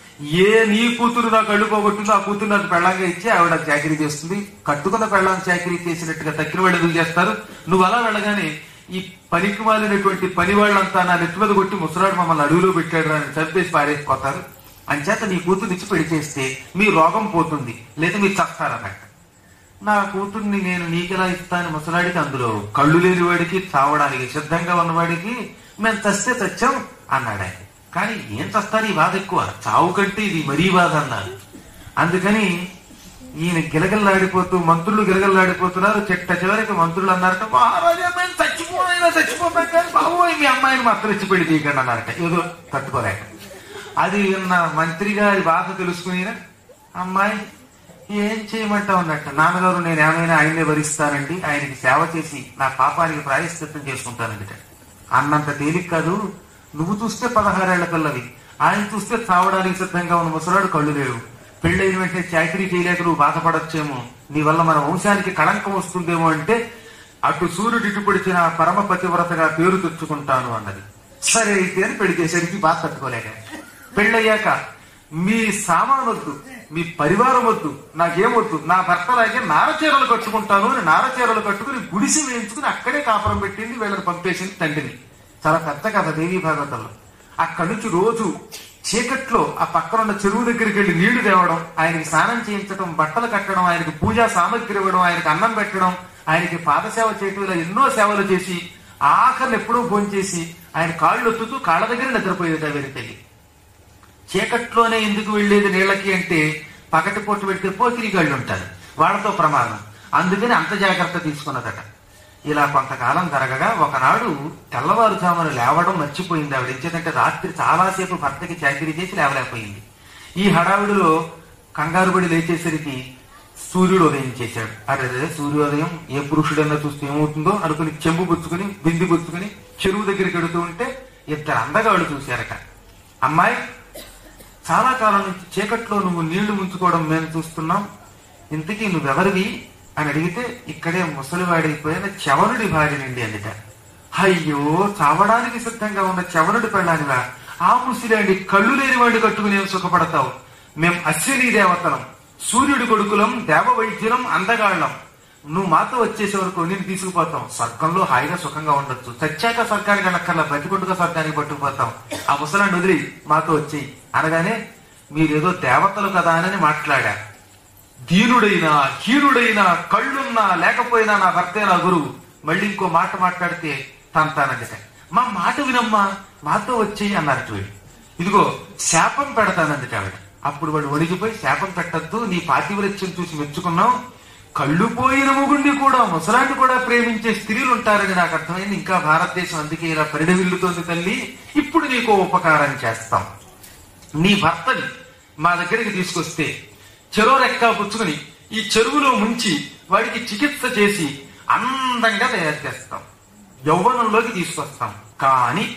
ఏ నీ కూతురు నాకు కళ్ళు పోగొట్టిందో ఆ కూతురు నాకు పెళ్ళంగా ఇచ్చి ఆవిడ చాకరీ చేస్తుంది కట్టుకున్న పెళ్ళాం చాకరీ చేసినట్టుగా తక్కిన వాళ్ళు ఎందుకు చేస్తారు నువ్వు అలా వెళ్ళగానే ఈ పనికి మాలినటువంటి పని వాళ్ళంతా నా నెత్తి మీద కొట్టి ముసలాడు మమ్మల్ని అడవిలో పెట్టాడు అని చంపేసి పారేసిపోతారు అంచేత నీ కూతురు ఇచ్చి పెళ్లి చేస్తే మీ రోగం పోతుంది లేదా మీరు చస్తారన్నట్టు నా కూతుర్ని నేను నీకెలా ఇస్తాను ముసలాడికి అందులో కళ్ళు లేని వాడికి చావడానికి సిద్ధంగా ఉన్నవాడికి మేము చస్తే చచ్చాం అన్నాడు ఆయన కానీ ఏం చస్తారు ఈ బాధ ఎక్కువ చావు కంటే ఇది మరీ బాధ అన్నారు అందుకని ఈయన గిలగల్లాడిపోతూ మంత్రులు గిలగల్లాడిపోతున్నారు చెట్ట చివరికి మంత్రులు అన్నారట మహారాజా మేము చచ్చిపోయినా చచ్చిపోతాం కానీ బాబోయ్ మీ అమ్మాయిని మాత్రం ఇచ్చి పెళ్లి చేయకండి అన్నారట ఏదో తట్టుకోలేక అది విన్న మంత్రి గారి బాధ తెలుసుకుని అమ్మాయి ఏం చేయమంటావు అన్నట్టు నాన్నగారు నేను ఏమైనా ఆయన్నే భరిస్తానండి ఆయనకి సేవ చేసి నా పాపానికి ప్రాయశ్చిత్తం చేసుకుంటానండి అన్నంత తేలిక కాదు నువ్వు చూస్తే పదహారేళ్ల పిల్లవి ఆయన చూస్తే చావడానికి సిద్ధంగా ఉన్న ముసలాడు కళ్ళు లేవు పెళ్ళైన వెంటనే చాకరీ చేయలేక నువ్వు బాధపడచ్చేమో నీ వల్ల మన వంశానికి కళంకం వస్తుందేమో అంటే అటు సూర్యుడు ఇటు పొడిచిన పరమ పతివ్రతగా పేరు తెచ్చుకుంటాను అన్నది సరే అయితే అని పెళ్లి చేసేరికి బాధ తట్టుకోలేక పెళ్ళయ్యాక మీ సామాన్ వద్దు మీ పరివారం వద్దు నాకేమొద్దు నా భర్తలాగే నారచీరలు కట్టుకుంటాను అని నారచీరలు కట్టుకుని గుడిసి వేయించుకుని అక్కడే కాపురం పెట్టింది వీళ్ళని పంపేసింది తండ్రిని చాలా పెద్ద కథ దేవీ భాగవతంలో అక్కడి నుంచి రోజు చీకట్లో ఆ పక్కన ఉన్న చెరువు దగ్గరికి వెళ్ళి నీళ్లు తేవడం ఆయనకి స్నానం చేయించడం బట్టలు కట్టడం ఆయనకి పూజా సామగ్రి ఇవ్వడం ఆయనకి అన్నం పెట్టడం ఆయనకి పాదసేవ చేయటం ఇలా ఎన్నో సేవలు చేసి ఆఖరిని ఎప్పుడూ భోంచేసి ఆయన కాళ్ళు ఒత్తుతూ కాళ్ళ దగ్గర నిద్రపోయేది వేరే తల్లి చీకట్లోనే ఎందుకు వెళ్ళేది నీళ్ళకి అంటే పగటి పొట్టు పెడితే పోకిరిగాళ్ళు ఉంటారు వాళ్ళతో ప్రమాదం అందుకని అంత జాగ్రత్త తీసుకున్నదట ఇలా కొంతకాలం జరగగా ఒకనాడు తెల్లవారుజామున లేవడం మర్చిపోయింది ఆవిడ ఎందుకంటే రాత్రి చాలాసేపు భర్తకి చాకరీ చేసి లేవలేకపోయింది ఈ హడావిడిలో కంగారు పడి లేచేసరికి సూర్యుడు ఉదయం చేశాడు అరే సూర్యోదయం ఏ పురుషుడన్నా చూస్తే ఏమవుతుందో అనుకుని చెంబు పుచ్చుకుని బింది పుచ్చుకుని చెరువు దగ్గరికి వెడుతూ ఉంటే ఇద్దరు అందగాళ్ళు చూశారట అమ్మాయి చాలా కాలం నుంచి చీకట్లో నువ్వు నీళ్లు ముంచుకోవడం మేము చూస్తున్నాం ఇంతకీ నువ్వెవరివి అని అడిగితే ఇక్కడే ముసలివాడైపోయిన చవనుడి భార్య నుండి అందుట అయ్యో చావడానికి సిద్ధంగా ఉన్న చవనుడి పెళ్ళానివా ఆ ముసిలాంటి కళ్ళు లేని వాడి కట్టుకుని ఏం సుఖపడతావు మేం అశ్విని దేవతలం సూర్యుడి కొడుకులం దేవ వైద్యులం అందగాళ్ళం నువ్వు మాతో వచ్చేసే వరకు నేను తీసుకుపోతాం స్వర్గంలో హాయిగా సుఖంగా ఉండొచ్చు చచ్చాక స్వర్గానికి అనక్కర్లా బతికొట్టుగా స్వర్గానికి పట్టుకుపోతాం ఆ ముసలాన్ని వదిలి మాతో వచ్చేయి అనగానే మీరేదో దేవతలు కదా అని మాట్లాడా దీనుడైనా హీనుడైనా కళ్ళున్నా లేకపోయినా నా భర్తే నా గురువు మళ్ళీ ఇంకో మాట మాట్లాడితే తంతానందిట మా మాట వినమ్మా మాతో వచ్చేయి అన్నారు వీడు ఇదిగో శాపం పెడతానందిట ఆవిడ అప్పుడు వాడు ఒడిగిపోయి శాపం పెట్టద్దు నీ పాతివ్రత్యం చూసి మెచ్చుకున్నాం కళ్ళు పోయిన ముగుండి కూడా ముసలాన్ని కూడా ప్రేమించే స్త్రీలు ఉంటారని నాకు అర్థమైంది ఇంకా భారతదేశం అందుకే ఇలా పరిడవిల్లుతోంది తల్లి ఇప్పుడు నీకు ఉపకారం చేస్తాం నీ భర్తని మా దగ్గరికి తీసుకొస్తే చెరువు రెక్క పుచ్చుకుని ఈ చెరువులో ముంచి వాడికి చికిత్స చేసి అందంగా తయారు చేస్తాం యౌవనంలోకి తీసుకొస్తాం కానీ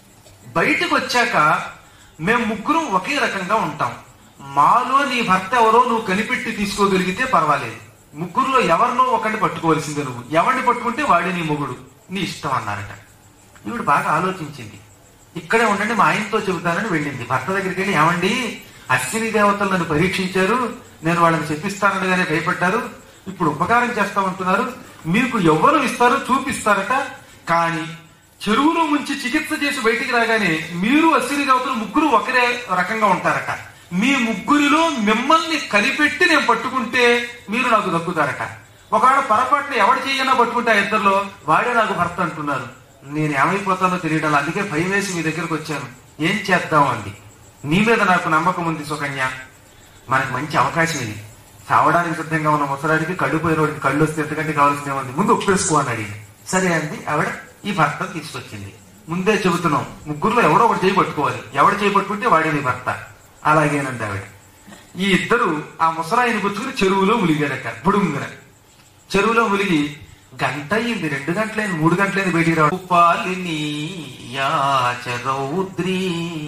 బయటకు వచ్చాక మేము ముగ్గురం ఒకే రకంగా ఉంటాం మాలో నీ భర్త ఎవరో నువ్వు కనిపెట్టి తీసుకోగలిగితే పర్వాలేదు ముగ్గురులో ఎవరినో ఒకటి పట్టుకోవాల్సిందే నువ్వు ఎవరిని పట్టుకుంటే వాడి నీ మొగుడు నీ ఇష్టం అన్నారట ఈవిడ బాగా ఆలోచించింది ఇక్కడే ఉండండి మా ఆయనతో చెబుతానని వెళ్ళింది భర్త దగ్గరికి వెళ్ళి ఏమండి అశ్విని దేవతలు నన్ను పరీక్షించారు నేను వాళ్ళని చెప్పిస్తానని భయపడ్డారు ఇప్పుడు ఉపకారం చేస్తామంటున్నారు మీకు ఎవ్వరు ఇస్తారో చూపిస్తారట కానీ చెరువులో ముంచి చికిత్స చేసి బయటికి రాగానే మీరు అశ్విని దేవతలు ముగ్గురు ఒకరే రకంగా ఉంటారట మీ ముగ్గురిలో మిమ్మల్ని కనిపెట్టి నేను పట్టుకుంటే మీరు నాకు దక్కుతారట ఒకవేళ పొరపాటున ఎవడు చెయ్యన్నా పట్టుకుంటే ఆ ఇద్దరిలో వాడే నాకు భర్త అంటున్నారు నేను ఏమైపోతానో తెలియడం లేదు. అందుకే భయం వేసి మీ దగ్గరకు వచ్చాను ఏం చేద్దాం అంది నీ మీద నాకు నమ్మకం ఉంది సుకన్య మనకు మంచి అవకాశం ఇది చావడానికి సిద్ధంగా ఉన్న ముసలాడికి కళ్ళు పోయినోడికి కళ్ళు వస్తే ఎంతకంటే కావాల్సిందే ఉంది ముందు ఒప్పేసుకో అని అడిగింది సరే అంది ఆవిడ ఈ భర్త తీసుకొచ్చింది ముందే చెబుతున్నాం ముగ్గురులో ఎవడో ఒకటి చేయి పట్టుకోవాలి ఎవడు చేయి పట్టుకుంటే వాడే నీ భర్త అలాగేనంది ఆవిడ ఈ ఇద్దరు ఆ ముసలాయిని పుచ్చుకుని చెరువులో ములిగారట బుడుంగున చెరువులో ములిగి గంట అయింది రెండు గంటలైంది మూడు గంటలైంది బయటికి రావడం పాలిని యాచరౌద్రీ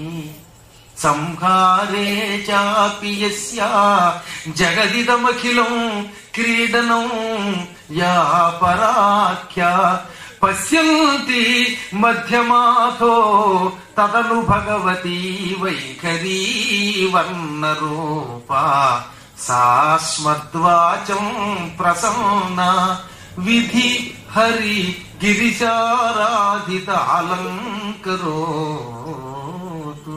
సంహారే చాపి యస్యా జగదిదమఖిలం క్రీడనం యా పరాఖ్య పశ్యంతి మధ్యమాథో తదను భగవతి వైఖరీ వర్ణరూపా సాస్మద్వాచం ప్రసన్న విధి హరి గిరిశారాధిత అలంకరోతు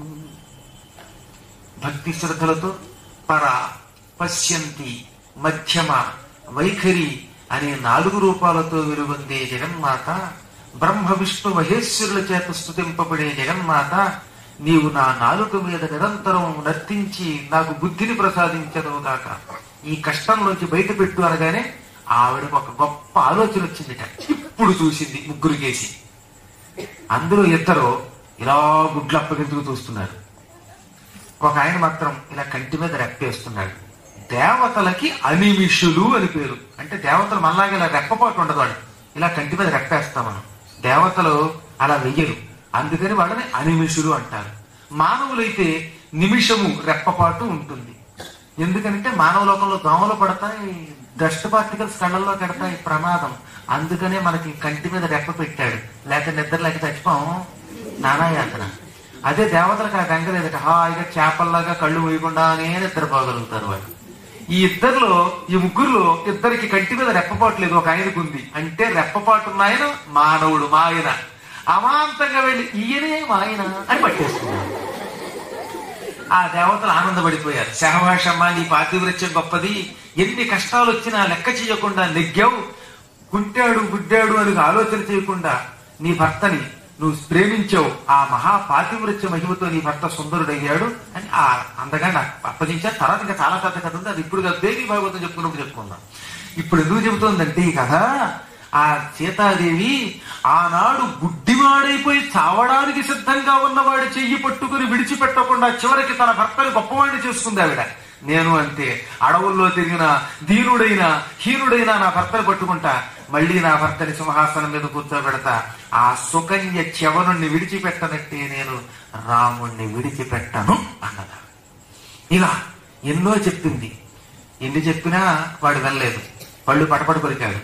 భక్తి శ్రద్ధలతో పర పశ్యంతి మధ్యమ వైఖరి అనే నాలుగు రూపాలతో వెలుగొందే జగన్మాత బ్రహ్మ విష్ణు మహేశ్వరుల చేత స్తుతింపబడే జగన్మాత నీవు నా నాలుక మీద నిరంతరం నర్తించి నాకు బుద్ధిని ప్రసాదించదు కాక ఈ కష్టంలోంచి బయటపెట్టు అనగానే ఆవిడకు ఒక గొప్ప ఆలోచన వచ్చిందిట ఇప్పుడు చూసింది ముగ్గురు కేసి అందులో ఇద్దరు ఇలా గుడ్లు అప్పగించుకు చూస్తున్నారు ఒక ఆయన మాత్రం ఇలా కంటి మీద రెప్పేస్తున్నాడు దేవతలకి అనిమిషులు అని పేరు అంటే దేవతలు మనలాగా ఇలా రెప్పపాటు ఉండదు వాడు ఇలా కంటి మీద రెప్పేస్తాం మనం దేవతలు అలా వెయ్యరు అందుకని వాళ్ళని అనిమిషులు అంటారు మానవులైతే నిమిషము రెప్పపాటు ఉంటుంది ఎందుకంటే మానవ లోకంలో దోమలు పడతాయి డస్ట్ పార్టికల్స్ కళ్ళల్లో కడతాయి ప్రమాదం అందుకనే మనకి కంటి మీద రెప్ప పెట్టాడు లేక నిద్ర లేక చచ్చిపోం నానాయాతన అదే దేవతలకు ఆ గంగ లేదట హాయిగా చేపల్లాగా కళ్ళు వేయకుండానే నిద్రపోగలుగుతారు వాళ్ళు ఈ ఇద్దరిలో ఈ ముగ్గురులో ఇద్దరికి కంటి మీద రెప్పపాటు లేదు ఒక ఆయనకు ఉంది అంటే రెప్పపాటు ఉన్న ఆయన మానవుడు మా ఆయన అమాంతంగా వెళ్ళి ఈయనే మా ఆయన అని పట్టేసుకున్నాడు ఆ దేవతలు ఆనందపడిపోయారు శహభాషమ్మ నీ పాతివృత్యం గొప్పది ఎన్ని కష్టాలు వచ్చినా లెక్క చేయకుండా నెగ్గావు గుంటాడు గుడ్డాడు అని ఆలోచన చేయకుండా నీ భర్తని నువ్వు ప్రేమించావు ఆ మహా పాతివృత్య మహిమతో నీ భర్త సుందరుడయ్యాడు అని ఆ అందగా నాకు అప్పగించారు తర్వాత ఇంకా చాలా పెద్ద కథ ఉంది అది ఇప్పుడు కాదు దేవి భాగవతం చెప్పుకున్నప్పుడు చెప్పుకుందాం ఇప్పుడు ఎందుకు చెబుతోందంటే ఈ కథ ఆ సీతాదేవి ఆనాడు గుడ్డివాడైపోయి చావడానికి సిద్ధంగా ఉన్నవాడి చెయ్యి పట్టుకుని విడిచిపెట్టకుండా చివరికి తన భర్తని గొప్పవాడిని చేసుకుంది ఆవిడ నేను అంతే అడవుల్లో తిరిగిన దీనుడైన హీనుడైన నా భర్తని పట్టుకుంటా మళ్ళీ నా భర్తని సింహాసనం మీద కూర్చోబెడతా ఆ సుకన్య చెవనుణ్ణి విడిచిపెట్టనట్టే నేను రాముణ్ణి విడిచిపెట్టను అన్నదా ఇలా ఎన్నో చెప్పింది ఎన్ని చెప్పినా వాడు వెళ్ళలేదు పళ్ళు పటపట కొరికాడు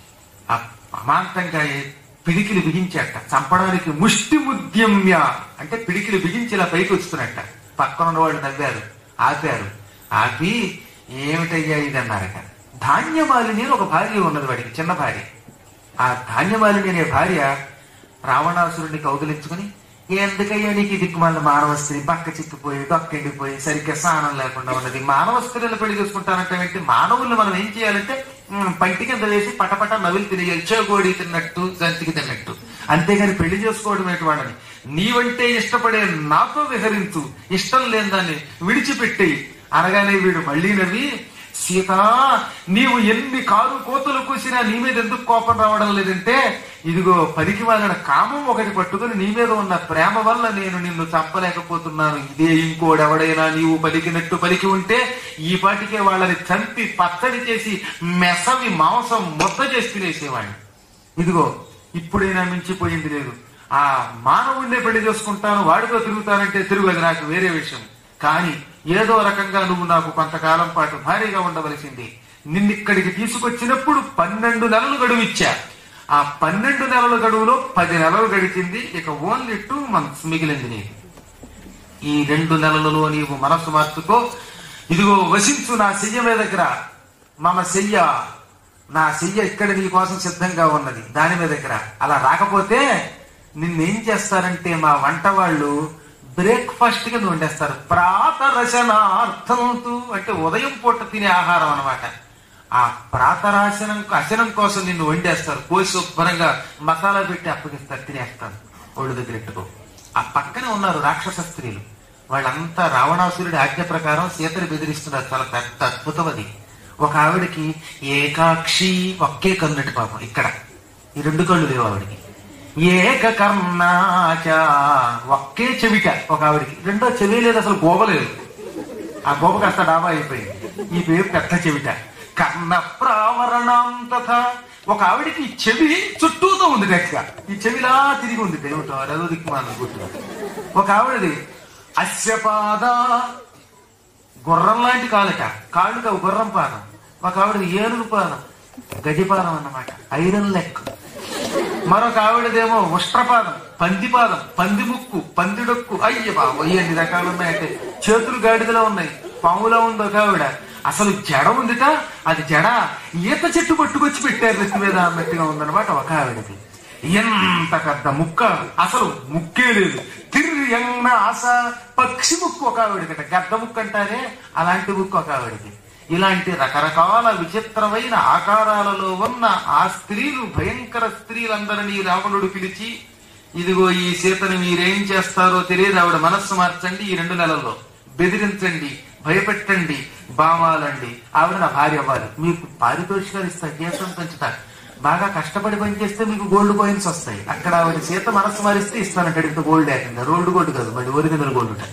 ఆ అమాంతంగా పిడికిలు బిగించాట చంపడానికి ముష్టి ముద్యమ్య అంటే పిడికిలు బిగించి ఇలా పైకి వస్తున్నట్ట పక్కన ఉన్న వాళ్ళు నవ్వారు ఆపారు ఆపి ఏమిటయ్యా ఇది అన్నారట ధాన్యమాలిని అని ఒక భార్య ఉన్నది వాడికి చిన్న భార్య ఆ ధాన్యమాలిని అనే భార్య రావణాసురుడిని కౌగిలించుకుని ఎందుకయ్యా నీకు ఈ దిక్కుమాలిన మానవ స్త్రీ పక్క చిక్కిపోయి దొక్కెండిపోయి సరిగ్గా స్నానం లేకుండా ఉన్నది మానవ స్త్రీలు పెళ్లి చేసుకుంటానంటే ఏంటి మానవుల్ని మనం ఏం చేయాలంటే ఉమ్, పంటి కింద వేసి పటపట నవిలి తిరిగి చెగోడి తిన్నట్టు జంతికి తిన్నట్టు అంతేగాని పెళ్లి చేసుకోవడం ఏంటి వాళ్ళని నీవంటే ఇష్టపడే నాతో విహరించు ఇష్టం లేని దాన్ని విడిచిపెట్టి అనగానే వీడు మళ్ళీ నవ్వి సీత నీవు ఎన్ని కారు కోతలు కూసినా నీ మీద ఎందుకు కోపం రావడం లేదంటే ఇదిగో పనికి వాళ్ళ కామం ఒకటి పట్టుకుని నీ మీద ఉన్న ప్రేమ వల్ల నేను నిన్ను చంపలేకపోతున్నాను ఇదే ఇంకోడెవడైనా నీవు పలికినట్టు పలికి ఉంటే ఈ పాటికే వాళ్ళని చంపి పచ్చడి చేసి మెసవి మాంసం మొత్త చేసి తినేసేవాడిని ఇదిగో ఇప్పుడైనా మించిపోయింది లేదు ఆ మానవుణ్ణే పెళ్లి చేసుకుంటాను వాడితో తిరుగుతానంటే తిరుగు అది నాకు వేరే విషయం కానీ ఏదో రకంగా నువ్వు నాకు కొంతకాలం పాటు భారీగా ఉండవలసింది నిన్నిక్కడికి తీసుకొచ్చినప్పుడు పన్నెండు నెలలు గడువు ఇచ్చా ఆ పన్నెండు నెలల గడువులో పది నెలలు గడిచింది ఇక ఓన్లీ టూ మంత్స్ మిగిలింది నీకు ఈ రెండు నెలలలో నీవు మనస్సు మార్చుకో ఇదిగో వసించు నా చెయ్య మీద దగ్గర మమ చెయ్య నా చెయ్య ఇక్కడ నీ కోసం సిద్ధంగా ఉన్నది దాని మీద దగ్గర అలా రాకపోతే నిన్నేం చేస్తారంటే మా వంట వాళ్ళు బ్రేక్ఫాస్ట్ కింద వండేస్తారు ప్రాతరశనార్థంతు అంటే ఉదయం పూట తినే ఆహారం అన్నమాట ఆ ప్రాతరాశనం అశనం కోసం నిన్ను వండేస్తారు కోసి శుభ్రంగా మసాలా పెట్టి అప్పగిస్తారు తినేస్తారు ఒళ్ళు దగ్గర ఎట్టుకో ఆ పక్కనే ఉన్నారు రాక్షస స్త్రీలు వాళ్ళంతా రావణాసురుడి ఆజ్ఞ ప్రకారం సీతని బెదిరిస్తున్నారు చాలా పెద్ద అద్భుతం అది ఒక ఆవిడకి ఏకాక్షి ఒకే కన్నుటి పాపం ఇక్కడ ఈ రెండు కళ్ళు లేవు ఆవిడకి ఏక కర్ణాచ ఒకే చెవిట ఒక ఆవిడకి రెండో చెవి లేదు అసలు గోబ లేదు ఆ గోప కాస్త డాబా అయిపోయింది ఈ పేరు పెద్ద చెవిట కర్ణ ప్రావరణం తథా ఒక ఆవిడికి చెవి చుట్టూతో ఉంది గట్టిగా ఈ చెవిలా తిరిగి ఉంది ఏమిటో రఘు దిక్కుమాల గుర్తు ఒక ఆవిడది అశ్వపాద గుర్రం లాంటి కాలుట కాళ్ళు కావు గుర్రం పాదం ఒక ఆవిడది ఏనుగు పాదం గజపాదం అన్నమాట ఐరన్ లెక్ మరొక ఆవిడదేమో ఉష్ట్రపాదం పందిపాదం పంది ముక్కు పందిడొక్కు అయ్య బాబు ఎన్ని రకాలు ఉన్నాయంటే చేతులు గాడిదలో ఉన్నాయి పాములో ఉంది ఒక ఆవిడ అసలు జడ ఉందిట అది జడ ఈత చెట్టు పట్టుకొచ్చి పెట్టారు నెత్తి మీద అన్నట్టుగా ఉందన్నమాట ఒక ఆవిడది ఎంత పెద్ద ముక్క అసలు ముక్కే లేదు తిర్యంగ ఆశ పక్షి ముక్కు ఒక ఆవిడకట గద్ద ముక్కు అంటారే అలాంటి ముక్కు ఒక ఆవిడకి ఇలాంటి రకరకాల విచిత్రమైన ఆకారాలలో ఉన్న ఆ స్త్రీలు భయంకర స్త్రీలందరినీ రావణుడు పిలిచి ఇదిగో ఈ సీతను మీరేం చేస్తారో తెలియదు ఆవిడ మనస్సు మార్చండి ఈ రెండు నెలల్లో బెదిరించండి భయపెట్టండి బావాలండి ఆవిడ నా భార్య అవ్వాలి మీకు పారితోషికాలు ఇస్తా కేసం పెంచుతా బాగా కష్టపడి పనిచేస్తే మీకు గోల్డ్ కాయిన్స్ వస్తాయి అక్కడ ఆవిడ సీత మనస్సు మారిస్తే ఇస్తానంటాడు ఇంత గోల్డ్ లేకుండా రోల్డ్ గోల్డ్ కాదు మళ్ళీ ఒరిజినల్ గోల్డ్ ఉంటాయి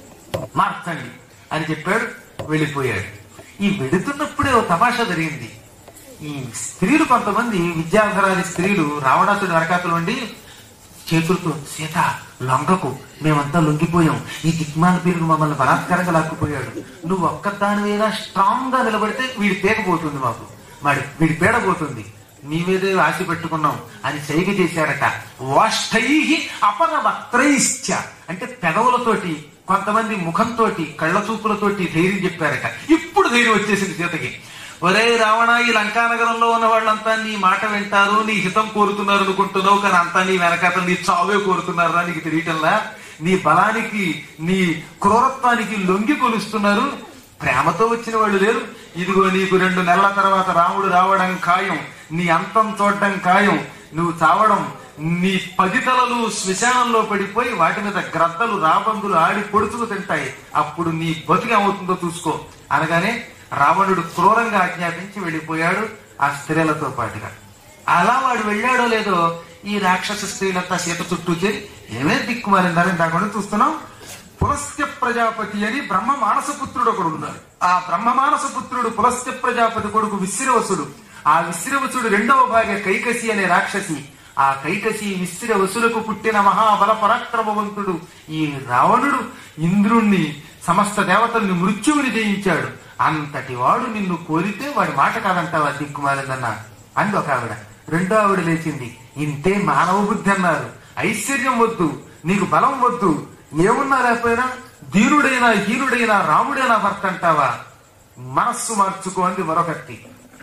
మార్చండి అని చెప్పాడు వెళ్ళిపోయాడు ఈ వెడుతున్నప్పుడే ఓ తమాషా జరిగింది ఈ స్త్రీలు కొంతమంది విద్యాధరాది స్త్రీలు రావణాసుడి వెనకాతలు ఉండి చేతులతో సీత లొంగకు మేమంతా లొంగిపోయాం ఈ దిక్మాల పీరుగు మమ్మల్ని బలాత్కారంగా లాక్కుపోయాడు నువ్వు ఒక్కదానివేగా స్ట్రాంగ్ గా నిలబడితే వీడి పేకపోతుంది మాకు వాడి వీడి పేడపోతుంది నీ మీదే ఆశ పెట్టుకున్నాం అని సైగ చేశారట వాష్టై అపర వక్త్రైశ్చ అంటే పెదవులతోటి కొంతమంది ముఖంతోటి కళ్ళ చూపులతోటి ధైర్యం చెప్పారట ఇప్పుడు ధైర్యం వచ్చేసింది సీతకి ఒరే రావణ ఈ లంకానగరంలో ఉన్న వాళ్ళంతా నీ మాట వింటారు నీ హితం కోరుతున్నారు అనుకుంటున్నావు కానీ అంతా నీ వెనకాత నీ చావే కోరుతున్నారా నీకు తెలియటంలా నీ బలానికి నీ క్రూరత్వానికి లొంగి కొలుస్తున్నారు ప్రేమతో వచ్చిన వాళ్ళు లేరు ఇదిగో నీకు రెండు నెలల తర్వాత రాముడు రావడం ఖాయం నీ అంతం చూడడం ఖాయం నువ్వు చావడం నీ పది తలలు శ్మశానంలో పడిపోయి వాటి మీద గ్రద్దలు రాబందులు ఆడి పొడుచుకు తింటాయి అప్పుడు నీ బతికి ఏమవుతుందో చూసుకో అనగానే రావణుడు క్రూరంగా ఆజ్ఞాపించి వెళ్ళిపోయాడు ఆ స్త్రీలతో పాటుగా అలా వాడు వెళ్ళాడో లేదో ఈ రాక్షస స్త్రీలంతా సీత చుట్టూ చేరి ఏమే దిక్కుమారిందని దాకుండా చూస్తున్నాం పులస్త్య ప్రజాపతి అని బ్రహ్మ మానసపుత్రుడు ఒకడు ఉన్నాడు ఆ బ్రహ్మ మానసపుత్రుడు పులస్త్య ప్రజాపతి కొడుకు విశ్రవసుడు ఆ విశ్రవసుడు రెండవ భార్య కైకసి అనే రాక్షసి ఆ కైకసి విశ్రవసులకు పుట్టిన మహాబల పరాక్రమవంతుడు ఈ రావణుడు ఇంద్రుణ్ణి సమస్త దేవతల్ని మృత్యువుని జయించాడు అంతటి వాడు నిన్ను కోరితే వాడి మాట కాదంటావా దిక్కుమాలిందన్న అంది ఒక ఆవిడ రెండో ఆవిడ లేచింది ఇంతే మానవ బుద్ధి అన్నారు ఐశ్వర్యం వద్దు నీకు బలం వద్దు ఏమున్నా లేకపోయినా ధీరుడైనా హీనుడైనా రాముడైనా భర్త అంటావా మనస్సు మార్చుకో అంది మరొకటి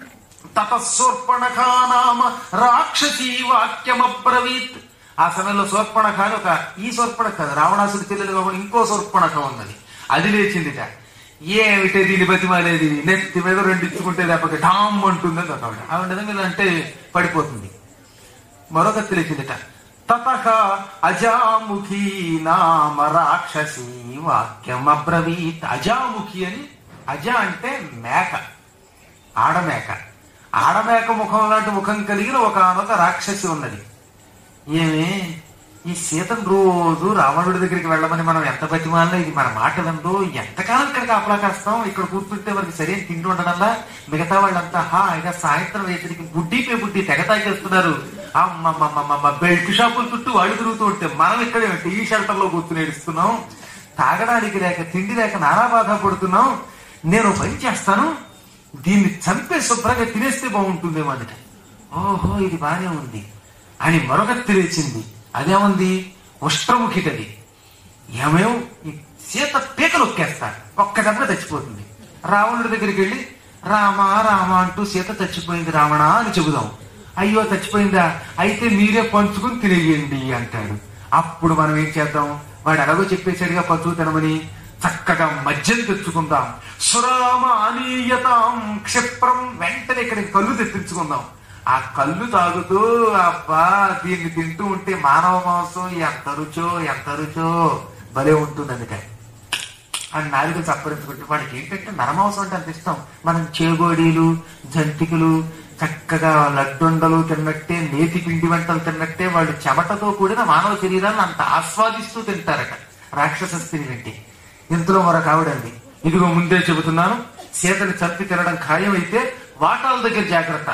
తతస్సోర్పణఖానామ రాక్షసీ వాక్యమబ్రవీత్ ఆ సమయంలో సోర్పణఖ అని ఒక ఈ సోర్పణఖ కాదు రావణాసుడి చెల్లెలు కాకుండా ఇంకో సోర్పణఖ ఉన్నది అది లేచిందిట ఏమిటే దీని బతిమాలేది నెత్తి మీద రెండు ఇచ్చుకుంటే లేకపోతే ఠామ్ అంటుంది అని ఒక ఆవిడ ఆవిడ నిజంగా అంటే పడిపోతుంది మరొక తెలిసిందిట తతక అజాముఖి నామ రాక్షసి వాక్యం అబ్రవీత్ అజాముఖి అని అజ అంటే మేక ఆడమేక ఆడమేక ముఖం లాంటి ముఖం కలిగిన ఒకనొక రాక్షసి ఉన్నది ఏమి ఈ సీతను రోజు రావణుడి దగ్గరికి వెళ్ళమని మనం ఎంత బతిమాలినా ఇది మన మాట విందో ఎంతకాలం ఇక్కడ కాపలా కాస్తాం ఇక్కడ కూర్చుంటే మనకి సరైన తిండి ఉండడంలా మిగతా వాళ్ళంతా హాయిగా సాయంత్రం వేసరికి బుడ్డి పే బుడ్డి తెగ తాగేస్తున్నారు అమ్మమ్మమ్మమ్మ బెల్ట్ షాపుల చుట్టూ వాళ్ళు తిరుగుతూ ఉంటే మనం ఇక్కడ టీ షెల్టర్ లో కూర్చుని ఏడుస్తున్నాం తాగడానికి లేక తిండి లేక నానా బాధ పడుతున్నాం నేను ఓ పని చేస్తాను దీన్ని చంపే శుభ్రంగా తినేస్తే బాగుంటుందేమో అదిట ఓహో ఇది బానే ఉంది అని మరొకటి లేచింది అదేముంది ఉష్ట్రముఖిటది ఏమేం ఈ సీత పీకలు ఒక్కేస్తాడు ఒక్క దెబ్బ చచ్చిపోతుంది రావణుడి దగ్గరికి వెళ్ళి రామ రామ అంటూ సీత చచ్చిపోయింది రావణ అని చెబుదాం అయ్యో చచ్చిపోయిందా అయితే మీరే పంచుకుని తినేయండి అంటాడు అప్పుడు మనం ఏం చేద్దాం వాడు ఎలాగో చెప్పేశాడుగా పంచుకు తినమని చక్కగా మద్యం తెచ్చుకుందాం సురామ అనీయతాం క్షిప్రం వెంటనే ఇక్కడికి కళ్ళు తెప్పించుకుందాం ఆ కళ్ళు తాగుతూ అబ్బా దీన్ని తింటూ ఉంటే మానవ మాంసం ఎంత రుచో ఎంత రుచో భలే ఉంటుంది అందుకని అని నాలుగు చప్పరించుకుంటే వాడికి ఏంటంటే నరమాంసం అంటే అంత ఇష్టం మనం చేగోడీలు జంతికలు చక్కగా లడ్డుండలు తిన్నట్టే నేతి పిండి వంటలు తిన్నట్టే వాళ్ళు చెమటతో కూడిన మానవ శరీరాన్ని అంత ఆస్వాదిస్తూ తింటారట రాక్షస స్త్రీ అంటే ఇంతలో మరొక ఆవిడండి ఇదిగో ముందే చెబుతున్నాను సీతని చంపి తినడం ఖాయమైతే వాటాల దగ్గర జాగ్రత్త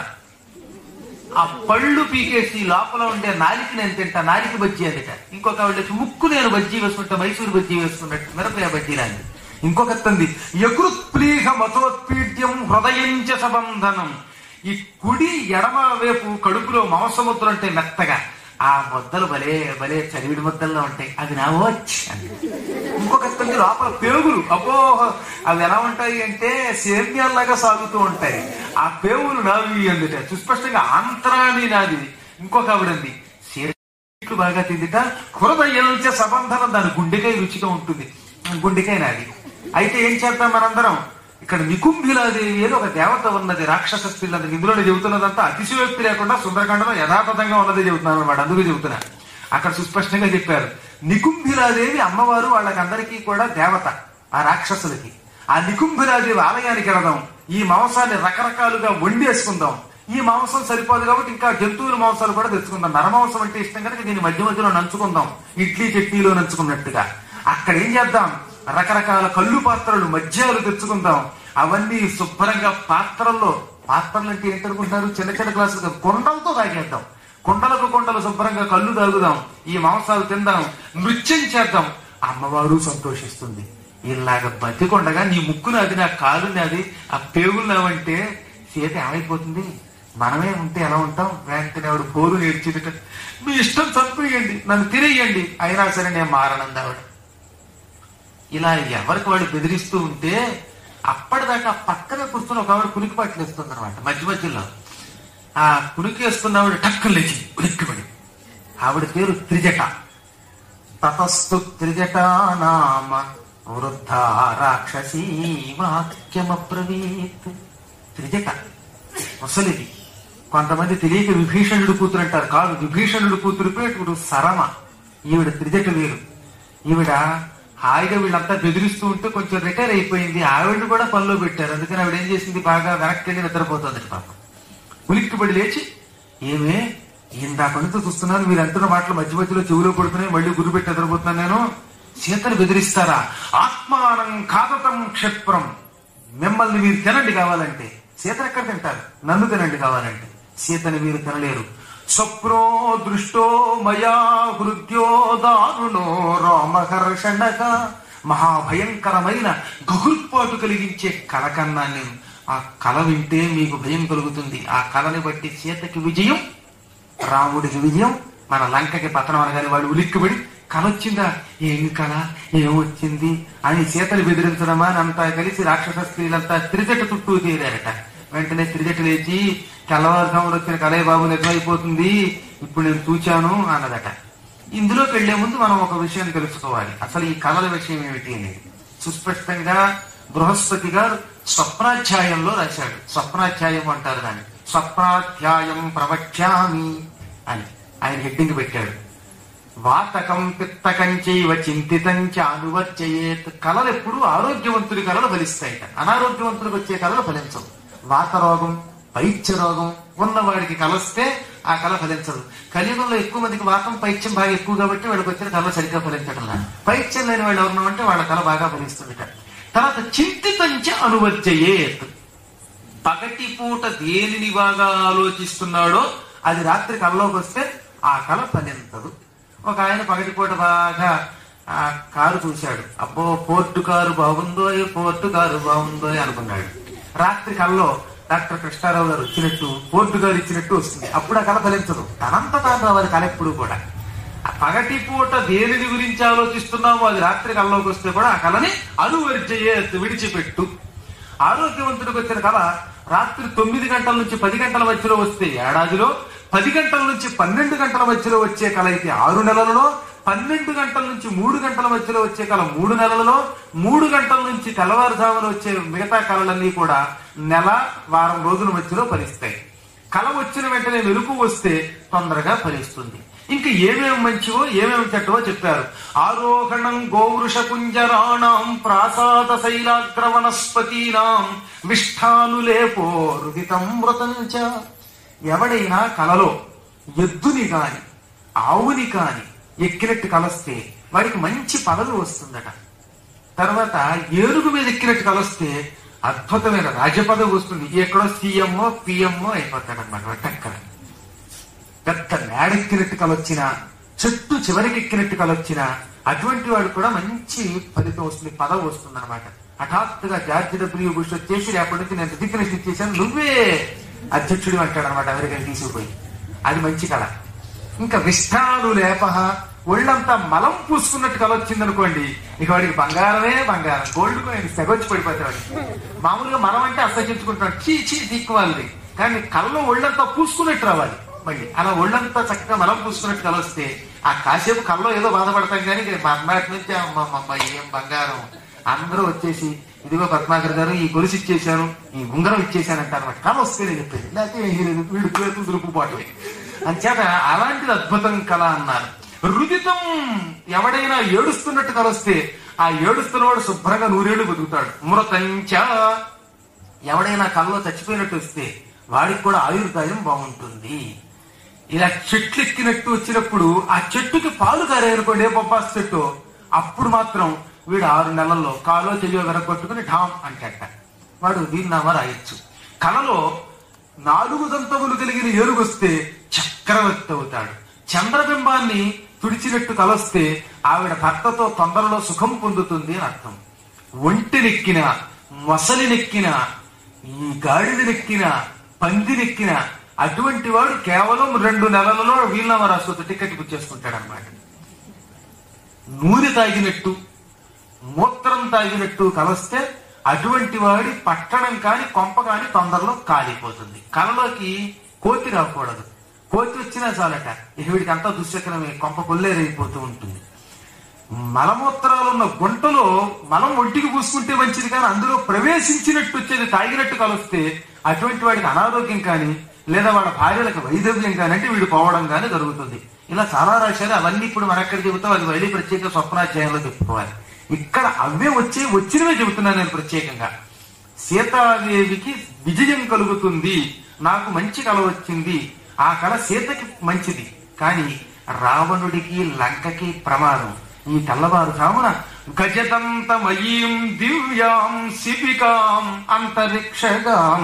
ఆ పళ్ళు పీకేసి లోపల ఉండే నాలికి నేను తింటా నాలికి బజ్జీ అందుట ఇంకొక ఆవిడ వచ్చి ముక్కు నేను బజ్జీ వేసుకుంటా మైసూరు బజ్జీ వేసుకున్నట్టు మిరపకాయ బజ్జీ లాంటి ఇంకొక తంది యకృత్ప్లీహ మతోత్పీడ్యం హృదయంచ సబంధనం ఈ కుడి ఎడమ వైపు కడుపులో మాంసముద్రలు అంటే మెత్తగా ఆ ముద్దలు భలే భలే చలివిడి ముద్దల్లో ఉంటాయి అది నా వచ్చి ఇంకొక తంది లోపల పేగులు అబ్బో అవి ఎలా ఉంటాయి అంటే సేమ్యాల్లాగా సాగుతూ ఉంటాయి ఆ పేగులు నావి అందుట సుస్పష్టంగా ఆంతరాని నాది ఇంకొక ఆవిడంది సీట్లు బాగా తిందిట హృదయంచ సబంధనం దాని గుండెకాయ రుచిగా ఉంటుంది గుండెకాయ నాది అయితే ఏం చేద్దాం మనందరం ఇక్కడ నికుంభిలాదేవి అని ఒక దేవత ఉన్నది రాక్షస స్త్రీలందరికి ఇందులోనే చెబుతున్నదంతా అతిశయోక్తి లేకుండా సుందరకాండలో యథాతథంగా ఉన్నది చెబుతున్నాను అనమాట అందుకు చెబుతున్నా అక్కడ సుస్పష్టంగా చెప్పారు నికుంభిలాదేవి అమ్మవారు వాళ్ళకందరికీ కూడా దేవత ఆ రాక్షసులకి ఆ నికుంభిలాదేవి ఆలయానికి వెళదాం ఈ మాంసాన్ని రకరకాలుగా వండేసుకుందాం ఈ మాంసం సరిపోదు కాబట్టి ఇంకా జంతువుల మాంసాలు కూడా తెచ్చుకుందాం నరమాంసం అంటే ఇష్టం కనుక దీన్ని మధ్య మధ్యలో నంచుకుందాం ఇడ్లీ చట్నీలో నంచుకున్నట్టుగా అక్కడ ఏం చేద్దాం రకరకాల కళ్ళు పాత్రలు మద్యాలు తెచ్చుకుందాం అవన్నీ శుభ్రంగా పాత్రల్లో పాత్రలు అంటే ఏంటనుకుంటారు చిన్న చిన్న గ్లాసులు కొండలతో తాగేద్దాం కుండలకు కొండలు శుభ్రంగా కళ్ళు తాగుదాం ఈ మాంసాలు తిందాం నృత్యం చేద్దాం అమ్మవారు సంతోషిస్తుంది ఇలాగ బతికొండగా నీ ముక్కు నాది నా కాలు నాది ఆ పేగులు నావంటే సీత ఏమైపోతుంది మనమే ఉంటే ఎలా ఉంటాం వెంటనే ఆవిడ పోరు నేర్చిట మీ ఇష్టం చంపేయండి నన్ను తినేయండి అయినా సరే నేను మారనంది ఆవిడ ఇలా ఎవరికి వాడు బెదిరిస్తూ ఉంటే అప్పటిదాకా పక్కన కూర్చుని ఒక ఆవిడ కునికి పట్లేస్తుంది అనమాట మధ్య మధ్యలో ఆ కునికి వేస్తున్న ఆవిడ టక్కలు లేచి ఉలిక్కిపడి ఆవిడ పేరు త్రిజట తతస్థు త్రిజట నామ వృద్ధ రాక్షసీ వాక్యమబ్రవీత్ త్రిజట ముసలిది కొంతమంది తెలియక విభీషణుడు కూతురు అంటారు కాదు విభీషణుడు కూతురు పేరు సరమ ఈవిడ త్రిజట వేరు ఈవిడ హాయిగా వీళ్ళంతా బెదిరిస్తూ ఉంటే కొంచెం రిటైర్ అయిపోయింది ఆవిడ కూడా పనిలో పెట్టారు అందుకని ఆవిడ ఏం చేసింది బాగా వెనక్కి వెళ్ళి నిద్రపోతుంది పాపం ఉలిక్కిపడి లేచి ఏమే ఇందాక నుంచి చూస్తున్నాను మీరు అంటున్న మాటలు మధ్య మధ్యలో చెవిలో పడుతున్నాయి మళ్ళీ గురి పెట్టి నిద్రపోతున్నాను నేను సీతను బెదిరిస్తారా ఆత్మానం కాదతం క్షిప్రం మిమ్మల్ని మీరు తినండి కావాలంటే సీతను ఎక్కడ తింటారు నన్ను తినండి కావాలంటే సీతని మీరు తినలేరు స్వప్నో దృష్టో మయా హృద్యో దారుణో రోమహర్షణగా మహాభయంకరమైన గగుర్పాటు కలిగించే కల కన్నా నేను ఆ కల వింటే మీకు భయం కలుగుతుంది ఆ కళని బట్టి సీతకి విజయం రాముడికి విజయం మన లంకకి పతనం అనగానే వాళ్ళు ఉలిక్కిపడి కళ వచ్చిందా ఏమి కళ ఏమొచ్చింది అని సీతలు బెదిరించడమా అని అంతా కలిసి రాక్షస స్త్రీలంతా త్రిజట చుట్టూ తీరారట వెంటనే త్రిజట లేచి తెల్లవారుజామున వచ్చిన కలయ బాబు నిజమైపోతుంది ఇప్పుడు నేను చూచాను అన్నదట ఇందులోకి వెళ్లే ముందు మనం ఒక విషయం తెలుసుకోవాలి అసలు ఈ కళల విషయం ఏమిటి అనేది సుస్పష్టంగా బృహస్పతి గారు స్వప్నాధ్యాయంలో రాశాడు స్వప్నాధ్యాయం అంటారు దాన్ని స్వప్నాధ్యాయం ప్రవక్ష్యామి అని ఆయన హెడ్డింగ్ పెట్టాడు వాతకం పిత్తకం చేయవ చింతితం చ అనువర్చయేత్ కళలు ఎప్పుడు ఆరోగ్యవంతుడి కళలు ఫలిస్తాయిట అనారోగ్యవంతుడికి వచ్చే కళలు ఫలించవు వాత రోగం పైత్య రోగం ఉన్నవాడికి కలస్తే ఆ కళ ఫలించదు కలియుగంలో ఎక్కువ మందికి వాతం పైత్యం బాగా ఎక్కువ కాబట్టి వాళ్ళకి వచ్చిన కళ సరిగ్గా ఫలించడం లేదు పైత్యం లేని వాళ్ళు ఎవరున్నామంటే వాళ్ళ కళ బాగా ఫలిస్తుందిట తర్వాత చింతితంచ అనువర్చయేత్ పగటి పూట దేనిని బాగా ఆలోచిస్తున్నాడో అది రాత్రి కళ్ళలోకి వస్తే ఆ కళ ఫలించదు ఒక ఆయన పగటిపూట బాగా ఆ కారు చూశాడు అబ్బో పోర్టు కారు బాగుందో పోర్టు కారు బాగుందో అనుకున్నాడు రాత్రి కల్లో డాక్టర్ కృష్ణారావు గారు వచ్చినట్టు పోర్టు గారు ఇచ్చినట్టు వస్తుంది అప్పుడు ఆ కళ ఫలించదు తనంత తాను రావాలి కళ ఎప్పుడు కూడా ఆ పగటి పూట దేనిని గురించి ఆలోచిస్తున్నామో అది రాత్రి కల్లోకి వస్తే కూడా ఆ కళని అనువర్జయే విడిచిపెట్టు ఆరోగ్యవంతుడికి వచ్చిన కళ రాత్రి తొమ్మిది గంటల నుంచి పది గంటల మధ్యలో వస్తే ఏడాదిలో పది గంటల నుంచి పన్నెండు గంటల మధ్యలో వచ్చే కళ అయితే ఆరు నెలలలో పన్నెండు గంటల నుంచి మూడు గంటల మధ్యలో వచ్చే కళ మూడు నెలలలో మూడు గంటల నుంచి తెల్లవారుజామున వచ్చే మిగతా కళలన్నీ కూడా నెల వారం రోజుల మధ్యలో ఫలిస్తాయి కళ వచ్చిన వెంటనే మెరుపు వస్తే తొందరగా ఫలిస్తుంది ఇంకా ఏమేమి మంచివో ఏమేమి చెట్టవో చెప్పారు ఆరోహణం గోవృష కుంజరాణం ప్రాసాద శైలాగ్ర వనస్పతీనాం విష్ఠానులేపో రుదితం మృతం చ ఎవడైనా కలలో ఎద్దుని కాని ఆవుని కాని ఎక్కినట్టు కలస్తే వాడికి మంచి పదవి వస్తుందట తర్వాత ఏనుగు మీద ఎక్కినట్టు కలిస్తే అద్భుతమైన రాజ్యపదవి వస్తుంది ఎక్కడో సీఎంఓ పిఎంఓ అయిపోతాడు అనమాట టక్కన పెద్ద మేడెక్కినట్టు కలొచ్చిన చెట్టు చివరికి ఎక్కినట్టు కలొచ్చిన అటువంటి వాడు కూడా మంచి ఫలితం వస్తుంది పదవి వస్తుంది అనమాట హఠాత్తుగా జార్జి డబ్ల్యూ బుష్ వచ్చేసి రేపటి నుంచి నేను రిజిగ్నేషన్ ఇచ్చేసాను నువ్వే అధ్యక్షుడు అంటాడు అనమాట అమెరికన్ తీసుకుపోయి అది మంచి కళ ఇంకా విష్ఠాను లేప ఒళ్ళంతా మలం పూసుకున్నట్టు కలొచ్చింది అనుకోండి ఇక వాడికి బంగారమే బంగారం గోల్డ్ కాయిన్ తెగొచ్చి పడిపోతాడు మామూలుగా మలం అంటే అసహించుకుంటాడు చీ చీ దిక్కువాలి కానీ కళ్ళలో ఒళ్ళంతా పూసుకున్నట్టు రావాలి మళ్ళీ అలా ఒళ్ళంతా చక్కగా మలం పూసుకున్నట్టు కలొస్తే ఆ కాసేపు కళ్ళలో ఏదో బాధపడతాం కానీ ఇక మర్నాటి నుంచి అమ్మ అమ్మ ఏం బంగారం అందరూ వచ్చేసి ఇదిగో పద్మాకర్ గారు ఈ గొలుసు ఇచ్చేశాను ఈ ఉంగరం ఇచ్చేశాను అంటారు అనమాట కళ వస్తే నేను చెప్పేది లేకపోతే ఏమీ లేదు వీడు చేతులు దురుకుపాటు అంచేత అలాంటిది అద్భుతం కళ అన్నారు రుదితం ఎవడైనా ఏడుస్తున్నట్టు కలొస్తే ఆ ఏడుస్తున్నవాడు శుభ్రంగా నూరేళ్లు బతుకుతాడు మృతంచ ఎవడైనా కళ్ళలో చచ్చిపోయినట్టు వస్తే వాడికి కూడా ఆయుర్దాయం బాగుంటుంది ఇలా చెట్లు ఎక్కినట్టు వచ్చినప్పుడు ఆ చెట్టుకి పాలు కారేనుకోండి ఏ బొబ్బాస్ చెట్టు అప్పుడు మాత్రం వీడు ఆరు నెలల్లో కాలో చెయ్యో వెనకొట్టుకుని ఢామ్ అంటాట వాడు వీరునామా రాయొచ్చు కలలో నాలుగు దంతములు కలిగిన ఏనుగొస్తే చక్రవర్తి అవుతాడు చంద్రబింబాన్ని తుడిచినట్టు కలొస్తే ఆవిడ భర్తతో తొందరలో సుఖం పొందుతుంది అని అర్థం ఒంటినెక్కిన మొసలినెక్కిన ఈ గాడిదనెక్కిన పందినెక్కిన అటువంటి వాడు కేవలం రెండు నెలలలో వీలునామా రాసుకోవచ్చు టికెట్ బుక్ చేసుకుంటాడు అనమాట నూనె తాగినట్టు మూత్రం తాగినట్టు కలస్తే అటువంటి వాడి పట్టణం కాని కొంప కాని తొందరలో కాలిపోతుంది కలలోకి కోతి రాకూడదు కోతి వచ్చినా చాలట ఇక వీడికి అంతా దుశ్చక్రమే కొంప కొల్లేరైపోతూ ఉంటుంది మలమూత్రాలు ఉన్న గుంటలో మలం ఒంటికి పూసుకుంటే మంచిది కానీ అందులో ప్రవేశించినట్టు వచ్చేది తాగినట్టు కలిస్తే అటువంటి వాడికి అనారోగ్యం కానీ లేదా వాళ్ళ భార్యలకు వైదవ్యం కానీ అంటే వీడు పోవడం కానీ జరుగుతుంది ఇలా చాలా రాశారు అవన్నీ ఇప్పుడు మన ఎక్కడ చెబుతాం అది మళ్ళీ ప్రత్యేక స్వప్నాధ్యాయంలో చెప్పుకోవాలి ఇక్కడ అవే వచ్చే వచ్చినవే చెబుతున్నాను నేను ప్రత్యేకంగా సీతాదేవికి విజయం కలుగుతుంది నాకు మంచి కళ వచ్చింది ఆ కళ సీతకి మంచిది కానీ రావణుడికి లంకకి ప్రమాదం ఈ తెల్లవారుజామున గజదంతమయీం దివ్యాం శిబికాం అంతరిక్షగాం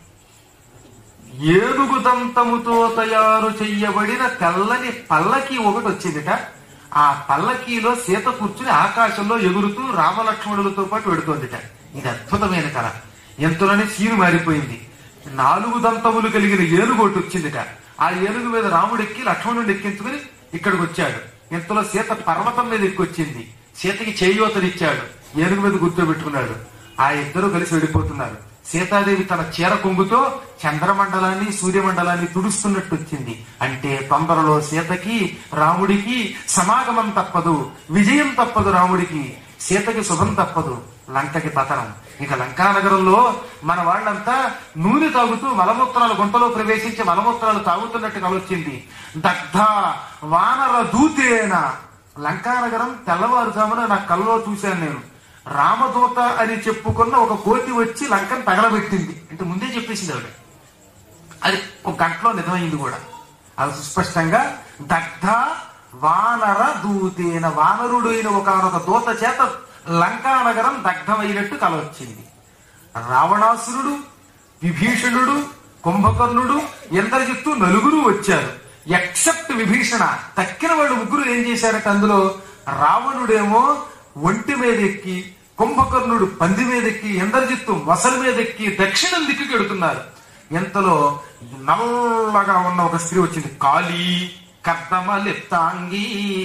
ఏనుగు దంతముతో తయారు చెయ్యబడిన తెల్లని పల్లకి ఒకటి వచ్చిందిట ఆ పల్లకీలో సీత కూర్చుని ఆకాశంలో ఎగురుతూ రామలక్ష్మణులతో పాటు వెడుతోందిట ఇది అద్భుతమైన కళ ఎంతలోనే సీను మారిపోయింది నాలుగు దంతములు కలిగిన ఏనుగు ఒకటి వచ్చిందిట ఆ ఏనుగు మీద రాముడెక్కి లక్ష్మణుడిని ఎక్కించుకుని ఇక్కడికి వచ్చాడు ఇంతలో సీత పర్వతం మీద ఎక్కొచ్చింది సీతకి చేయూతనిచ్చాడు ఏనుగు మీద కూర్చోబెట్టుకున్నాడు ఆ ఇద్దరు కలిసి వెళ్ళిపోతున్నారు సీతాదేవి తన చీర కొంగుతో చంద్రమండలాన్ని సూర్యమండలాన్ని తుడుస్తున్నట్టు వచ్చింది అంటే తొందరలో సీతకి రాముడికి సమాగమం తప్పదు విజయం తప్పదు రాముడికి సీతకి శుభం తప్పదు లంకకి పతనం ఇక లంకానగరంలో మన వాళ్ళంతా నూనె తాగుతూ మలమూత్రాలు గుంటలో ప్రవేశించి మలమూత్రాలు తాగుతున్నట్టు కలొచ్చింది దగ్ధ వానర దూతేన లంకానగరం తెల్లవారుజామున నా కల్లో చూశాను నేను రామదూత అని చెప్పుకున్న ఒక కోతి వచ్చి లంకను తగలబెట్టింది అంటే ముందే చెప్పేసింది ఆవిడ అది ఒక గంటలో నిజమైంది కూడా అది సుస్పష్టంగా దగ్ధ వానర దూతేన వానరుడు అయిన ఒకనొక దూత చేత లంకా నగరం దగ్ధమైనట్టు కల వచ్చింది రావణాసురుడు విభీషణుడు కుంభకర్ణుడు ఇంద్రజిత్తు నలుగురు వచ్చారు ఎక్సెప్ట్ విభీషణ తక్కిన వాళ్ళు ముగ్గురు ఏం చేశారట అందులో రావణుడేమో ఒంటి మీద ఎక్కి కుంభకర్ణుడు పంది మీద ఎక్కి ఇంద్రజిత్తు మొసలి మీద ఎక్కి దక్షిణం దిక్కుకి ఎడుతున్నారు ఇంతలో నల్లగా ఉన్న ఒక స్త్రీ వచ్చింది కాళీ కర్దమలిప్తాంగి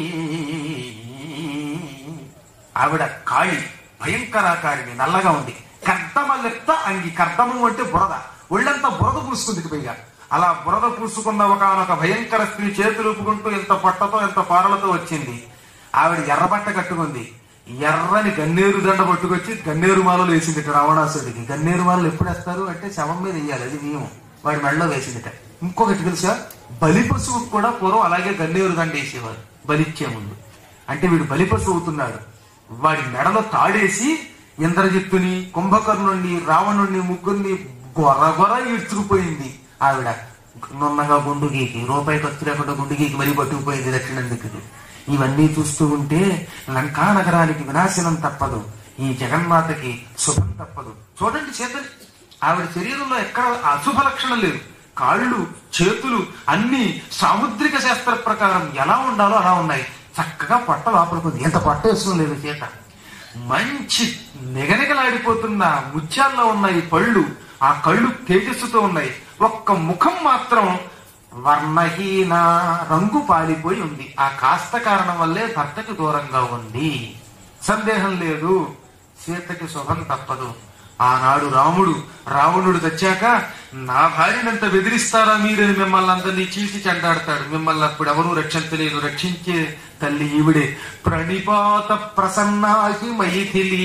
ఆవిడ కాళి భయంకరాకారిని నల్లగా ఉంది కర్దమలిప్త అంగి కర్దము అంటే బురద ఒళ్ళంతా బురద పూసుకుంది పైగా అలా బురద పూసుకున్న ఒకనొక భయంకర స్త్రీ చేతులు ఊపుకుంటూ ఎంత పొట్టతో ఎంత పారలతో వచ్చింది ఆవిడ ఎర్రబట్ట కట్టుకుంది ఎర్రని గన్నేరు దండ పట్టుకొచ్చి గన్నేరు మాలలు వేసింది ఇటు రావణాసుడికి గన్నేరు మాలలు ఎప్పుడు వేస్తారు అంటే శవం మీద వేయాలి అది నియమం వాడి మెడలో వేసిందిట ఇంకొకటి తెలుసా బలి పశువుకు కూడా పూర్వం అలాగే గన్నేరు దండ వేసేవారు బలిచ్చే ముందు అంటే వీడు బలి పశువు అవుతున్నాడు వాడి మెడలో తాడేసి ఇంద్రజిత్తుని కుంభకర్ణుణ్ణి రావణుణ్ణి ముగ్గురిని గొర్ర గొర్ర ఈడ్చుకుపోయింది ఆవిడ నున్నగా గుండు గీకి రూపాయి ఖర్చు లేకుండా గుండు గీకి మరీ పట్టుకుపోయింది దక్షిణం దిక్కుకి ఇవన్నీ చూస్తూ ఉంటే లంకా నగరానికి వినాశనం తప్పదు ఈ జగన్మాతకి శుభం తప్పదు చూడండి చేతని ఆవిడ శరీరంలో ఎక్కడ అశుభ లక్షణం లేదు కాళ్ళు చేతులు అన్ని సాముద్రిక శాస్త్ర ప్రకారం ఎలా ఉండాలో అలా ఉన్నాయి చక్కగా పొట్ట లోపలికుంది ఎంత పొట్ట వేసుకుని లేదు చేత మంచి నిగనిగలాడిపోతున్న ముత్యాల్లో ఉన్నాయి పళ్ళు ఆ కళ్ళు తేజస్సుతో ఉన్నాయి ఒక్క ముఖం మాత్రం వర్ణహీన రంగు పాలిపోయి ఉంది ఆ కాస్త కారణం వల్లే భర్తకి దూరంగా ఉంది సందేహం లేదు సీతకి శుభం తప్పదు ఆనాడు రాముడు రావణుడు తెచ్చాక నా భార్యనంత బెదిరిస్తారా మీరని మిమ్మల్ని అందరినీ చీల్చి చెండాడతాడు మిమ్మల్ని అప్పుడు ఎవరూ రక్షించలేరు రక్షించే తల్లి ఈవిడే ప్రణిపాత ప్రసన్నాహి మైథిలి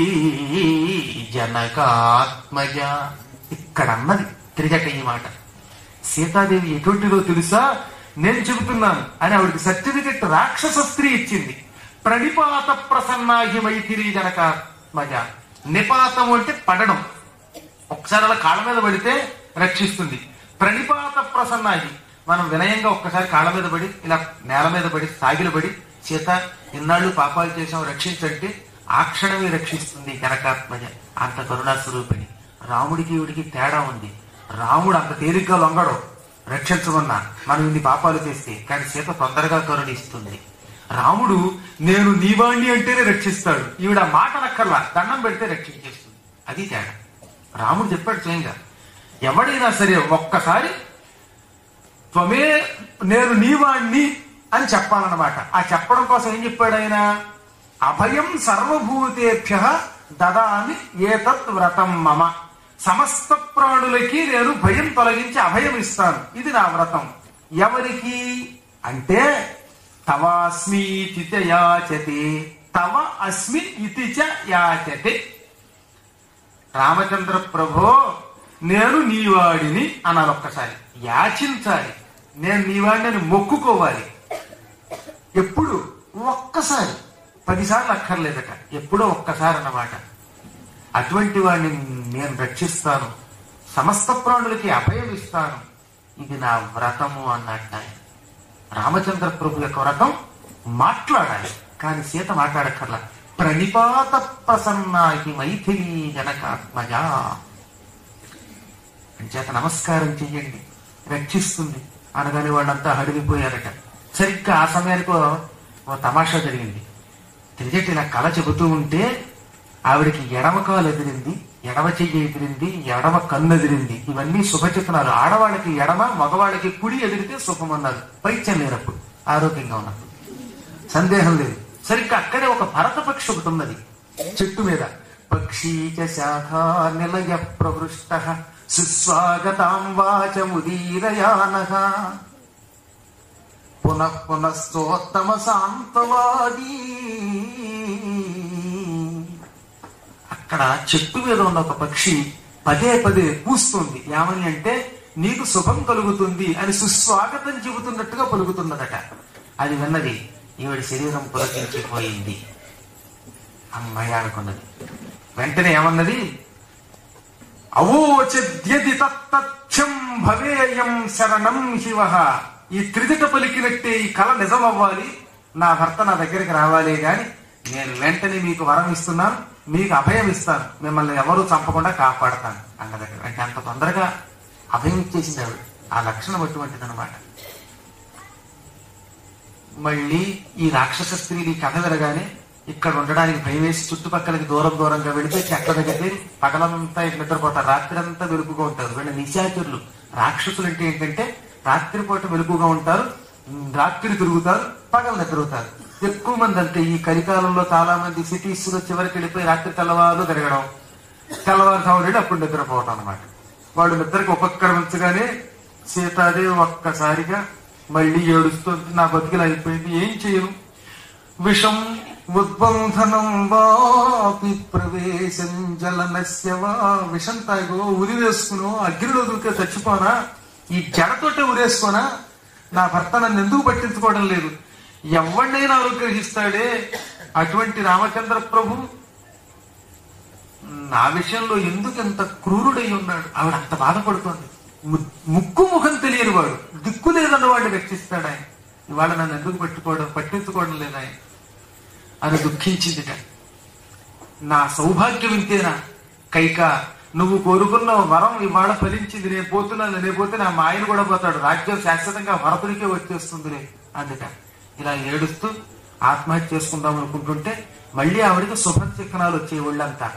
జనకాత్మజ ఇక్కడ అన్నది త్రిజట ఈ మాట సీతాదేవి ఎటువంటిదో తెలుసా నేను చెబుతున్నాను అని ఆవిడకి సర్టిఫికెట్ రాక్షస స్త్రీ ఇచ్చింది ప్రణిపాత ప్రసన్నాహి మైథిలి జనకాత్మజ నిపాతం అంటే పడడం ఒకసారి అలా కాళ్ళ మీద పడితే రక్షిస్తుంది ప్రణిపాత ప్రసన్నాహి మనం వినయంగా ఒక్కసారి కాళ్ళ మీద పడి ఇలా నేల మీద పడి సాగిలు పడి సీత ఇన్నాళ్ళు పాపాలు చేసాం రక్షించంటే ఆ క్షణమే రక్షిస్తుంది కనకాత్మజ అంత కరుణా స్వరూపిణి రాముడికి ఈవిడికి తేడా ఉంది రాముడు అంత తేలిగ్గా లొంగడు రక్షించమన్నా మనం ఇన్ని పాపాలు చేస్తే కానీ సీత తొందరగా కరుణిస్తుంది రాముడు నేను నీవాణ్ణి అంటేనే రక్షిస్తాడు ఈవిడ ఆ మాట నక్కర్లా దండం పెడితే రక్షించేస్తుంది అది తేడా రాముడు చెప్పాడు స్వయంగా ఎవడైనా సరే ఒక్కసారి త్వమే నేను నీవాణ్ణి అని చెప్పాలన్నమాట ఆ చెప్పడం కోసం ఏం చెప్పాడు ఆయన అభయం సర్వభూతేభ్య దదామి ఏతత్ వ్రతం మమ సమస్త ప్రాణులకి నేను భయం తొలగించి అభయం ఇస్తాను ఇది నా వ్రతం ఎవరికి అంటే తవాస్మీతి చ యాచతే తవ అస్మి ఇతి చ యాచతే రామచంద్ర ప్రభో నేను నీవాడిని అనాలి ఒక్కసారి యాచించాలి నేను నీవాడిని అని మొక్కుకోవాలి ఎప్పుడు ఒక్కసారి పదిసార్లు అక్కర్లేదట ఎప్పుడో ఒక్కసారి అన్నమాట అటువంటి వాడిని నేను రక్షిస్తాను సమస్త ప్రాణులకి అభయం ఇస్తాను ఇది నా వ్రతము అన్నట్టు ఆయన. రామచంద్ర ప్రభు యొక్క వ్రతం మాట్లాడాలి కానీ సీత మాట్లాడక్కర్లా ప్రణిపాత ప్రసన్నాకి మైథిలి జనకాత్మజ అంచేత నమస్కారం చెయ్యండి రక్షిస్తుంది అనగానే వాళ్ళంతా హడిలిపోయారట సరిగ్గా ఆ సమయానికి ఓ- ఓ తమాషా జరిగింది త్రిజటి ఇలా కళ చెబుతూ ఉంటే ఆవిడకి ఎడమ కాలు ఎదిరింది ఎడమ చెయ్యి ఎదిరింది ఎడమ కన్ను ఎదిరింది ఇవన్నీ శుభచిత్రాలు ఆడవాళ్ళకి ఎడమ మగవాళ్ళకి కుడి ఎదిరితే శుభం అన్నారు పైత్యం లేనప్పుడు ఆరోగ్యంగా ఉన్నప్పుడు సందేహం లేదు సరిగ్గా అక్కడే ఒక భరత పక్షి ఒకటి ఉన్నది చెట్టు మీద పక్షీచ శాఖ నిలయ ప్రవృష్ట సుస్వాగతాం వాచముదీరయానః పునః పునస్తోత్తమ శాంతవాదీ అక్కడ చెట్టు మీద ఉన్న ఒక పక్షి పదే పదే కూస్తుంది ఏమని అంటే నీకు శుభం కలుగుతుంది అని సుస్వాగతం చెబుతున్నట్టుగా పలుకుతున్నదట అది విన్నది ఈవిడ శరీరం పులకించిపోయింది అమ్మాయి అనుకున్నది వెంటనే ఏమన్నది అవోచద్యది తత్తథ్యం భవేయం శరణం శివ ఈ త్రిజట పలికినట్టే ఈ కళ నిజమవ్వాలి నా భర్త నా దగ్గరికి రావాలి గాని నేను వెంటనే మీకు వరం ఇస్తున్నాను మీకు అభయం ఇస్తాను మిమ్మల్ని ఎవరు చంపకుండా కాపాడతాను అన్నదట అంటే అంత తొందరగా అభయం ఇచ్చేసింది ఆవిడ ఆ లక్షణం అటువంటిది అనమాట మళ్ళీ ఈ రాక్షస స్త్రీని కథ వినగానే ఇక్కడ ఉండడానికి భయం వేసి చుట్టుపక్కలకి దూరం దూరంగా వెళితే చెట్ల దగ్గర పగలంతా నిద్రపోతారు రాత్రి అంతా వెలుగుగా ఉంటారు వీళ్ళ నిశాచరులు రాక్షసులు అంటే ఏంటంటే రాత్రిపూట వెలుగుగా ఉంటారు ఉమ్, రాత్రి తిరుగుతారు పగలు నిద్రవుతారు ఎక్కువ మంది అంతే ఈ కలికాలంలో చాలా మంది సిటీస్ లో చివరికి వెళ్ళిపోయి రాత్రి తెల్లవారు తిరగడం తెల్లవారుజాము వెళ్ళి అప్పుడు నిద్రపోవటం అనమాట వాళ్ళు నిద్రకి ఉపక్రమించగానే సీతాదేవి ఒక్కసారిగా మళ్ళీ ఏడుస్తుంది నా బతికిలు అయిపోయింది ఏం చేయను విషం ఉద్బంధనం వాపి ప్రవేశం జలనస్య వా విషం తాగో ఉరి వేసుకునో అగ్నిలో దూకే చచ్చిపోనా ఈ జడతోటే ఉరేసుకోనా నా భర్త నన్ను ఎందుకు పట్టించుకోవడం లేదు ఎవరినైనా అనుగ్రహిస్తాడే అటువంటి రామచంద్ర ప్రభు నా విషయంలో ఎందుకు ఎంత క్రూరుడై ఉన్నాడు ఆవిడ అంత బాధపడుతోంది ము- ముక్కు ముఖం తెలియని వాడు దిక్కు లేదన్న వాడిని రక్షిస్తాడు ఆయన ఇవాళ నన్ను ఎందుకు పట్టుకోవడం పట్టించుకోవడం లేదు ఆయన అని దుఃఖించిందిట నా సౌభాగ్యం ఇంతేనా కైక నువ్వు కోరుకున్న వరం ఇవాళ ఫలించింది నేను పోతున్నాను నేను పోతే నా మా ఆయన కూడా పోతాడు రాజ్యం శాశ్వతంగా భరతుడికే వచ్చేస్తుందిలే అందుక ఇలా ఏడుస్తూ ఆత్మహత్య చేసుకుందాం అనుకుంటుంటే మళ్ళీ ఆవిడకి శుభశిఖనాలు వచ్చే ఒళ్ళంతా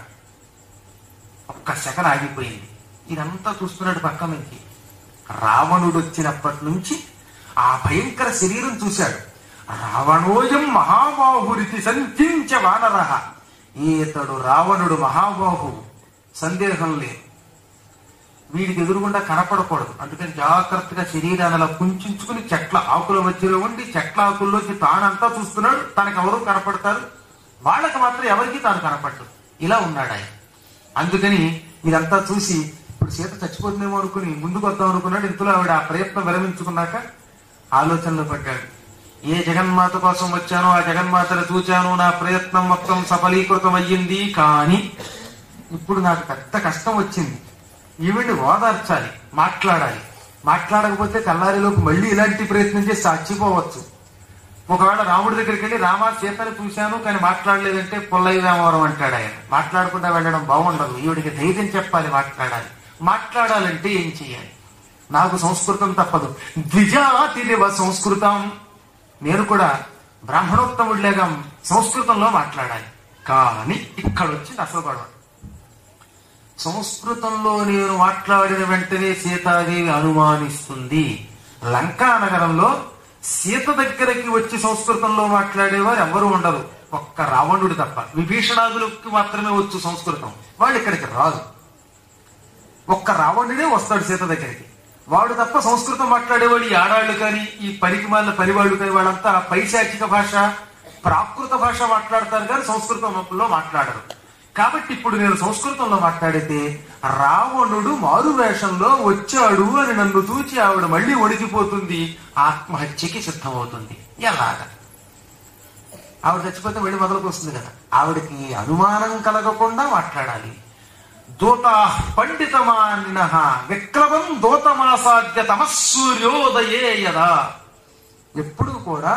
ఒక్క సెకన్ ఆగిపోయింది ఇదంతా చూస్తున్నాడు పక్క నుంచి రావణుడు వచ్చినప్పటి నుంచి ఆ భయంకర శరీరం చూశాడు రావణోయం మహాబాహురితి సంచించ వానరహ ఈతడు రావణుడు మహాబాహు సందేహం లేదు వీడికి ఎదురుగుండా కనపడకూడదు అందుకని జాగ్రత్తగా శరీరాన్ని అలా కుంచుకుని చెట్ల ఆకుల మధ్యలో ఉండి చెట్ల ఆకుల్లోకి తానంతా చూస్తున్నాడు తనకు ఎవరు కనపడతారు వాళ్ళకి మాత్రం ఎవరికి తాను కనపడ్డు ఇలా ఉన్నాడు ఆయన అందుకని ఇదంతా చూసి ఇప్పుడు సీత చచ్చిపోతుందేమో అనుకుని ముందుకు వద్దాం అనుకున్నాడు ఇంతలో ఆవిడ ఆ ప్రయత్నం విరమించుకున్నాక ఆలోచనలో పడ్డాడు ఏ జగన్మాత కోసం వచ్చానో ఆ జగన్మాతను చూచాను నా ప్రయత్నం మొత్తం సఫలీకృతం అయ్యింది కానీ ఇప్పుడు నాకు పెద్ద కష్టం వచ్చింది ఈవిడ్ని ఓదార్చాలి మాట్లాడాలి మాట్లాడకపోతే తెల్లారిలోపు మళ్ళీ ఇలాంటి ప్రయత్నం చేసి చచ్చిపోవచ్చు ఒకవేళ రాముడి దగ్గరికి వెళ్ళి రామా సీతను చూశాను కానీ మాట్లాడలేదంటే పుల్లయ్య రామవరం అంటాడు ఆయన మాట్లాడకుండా వెళ్ళడం బాగుండదు ఈవిడికి ధైర్యం చెప్పాలి మాట్లాడాలి మాట్లాడాలంటే ఏం చేయాలి నాకు సంస్కృతం తప్పదు ద్విజాతిరివ సంస్కృతం నేను కూడా బ్రాహ్మణోత్తముడిలేగా సంస్కృతంలో మాట్లాడాలి కానీ ఇక్కడ వచ్చింది అసలు గొడవ సంస్కృతంలో నేను మాట్లాడిన వెంటనే సీతాదేవి అనుమానిస్తుంది లంకా నగరంలో సీత దగ్గరికి వచ్చి సంస్కృతంలో మాట్లాడేవారు ఎవరు ఉండరు ఒక్క రావణుడు తప్ప విభీషణాదులకు మాత్రమే వచ్చు సంస్కృతం వాళ్ళు ఇక్కడికి రాదు ఒక్క రావణుడే వస్తాడు సీత దగ్గరికి వాడు తప్ప సంస్కృతం మాట్లాడేవాడు ఈ ఆడాళ్ళు కానీ ఈ పనికి మాలిన పనివాళ్ళు కానీ వాళ్ళంతా పైశాచిక భాష ప్రాకృత భాష మాట్లాడతారు కానీ సంస్కృతంలో మాట్లాడరు కాబట్టి ఇప్పుడు నేను సంస్కృతంలో మాట్లాడితే రావణుడు మారు వేషంలో వచ్చాడు అని నన్ను చూచి ఆవిడ మళ్ళీ ఒడికిపోతుంది ఆత్మహత్యకి సిద్ధమవుతుంది ఎలాగా ఆవిడ చచ్చిపోతే మళ్ళీ మొదలుకు వస్తుంది కదా ఆవిడకి అనుమానం కలగకుండా మాట్లాడాలి దూత పండితమానిన విక్రమం దూతమాసాధ్య తమస్సూర్యోదయే యదా ఎప్పుడు కూడా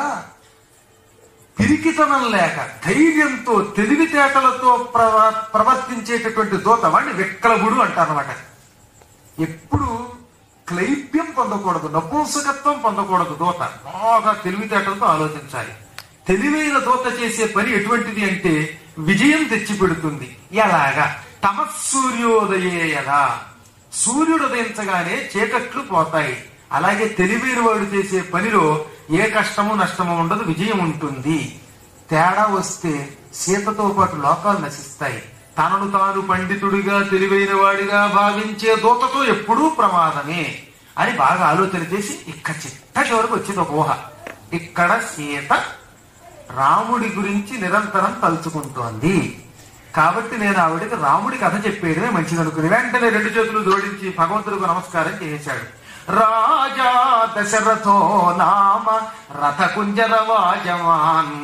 పిరికితనం లేక ధైర్యంతో తెలివితేటలతో ప్రవ ప్రవర్తించేటటువంటి దూత వాడిని విక్రముడు అంటారనమాట ఎప్పుడు క్లైప్యం పొందకూడదు నపుంసకత్వం పొందకూడదు దూత బాగా తెలివితేటలతో ఆలోచించాలి తెలివైన దూత చేసే పని ఎటువంటిది అంటే విజయం తెచ్చిపెడుతుంది ఎలాగా తమస్సూర్యోదయేయదా సూర్యుడు ఉదయించగానే చీకట్లు పోతాయి అలాగే తెలివైన వాడు చేసే పనిలో ఏ కష్టము నష్టము ఉండదు విజయం ఉంటుంది తేడా వస్తే సీతతో పాటు లోకాలు నశిస్తాయి తనను తాను పండితుడిగా తెలివైన వాడిగా భావించే దూతతో ఎప్పుడూ ప్రమాదమే అని బాగా ఆలోచన చేసి ఇక్కడ చిట్ట చివరకు వచ్చింది ఒక ఊహ ఇక్కడ సీత రాముడి గురించి నిరంతరం తలుచుకుంటోంది కాబట్టి నేను ఆవిడకి రాముడి కథ చెప్పేయడమే మంచిది అనుకుని వెంటనే రెండు చేతులు జోడించి భగవంతుడికి నమస్కారం చేశాడు రాజా దశరథో నామ రథ కుంజర వాజమాన్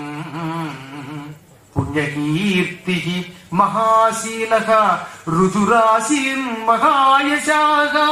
పుణ్యకీర్తి మహాశీల రుజురాశీన్ మహాయశాగా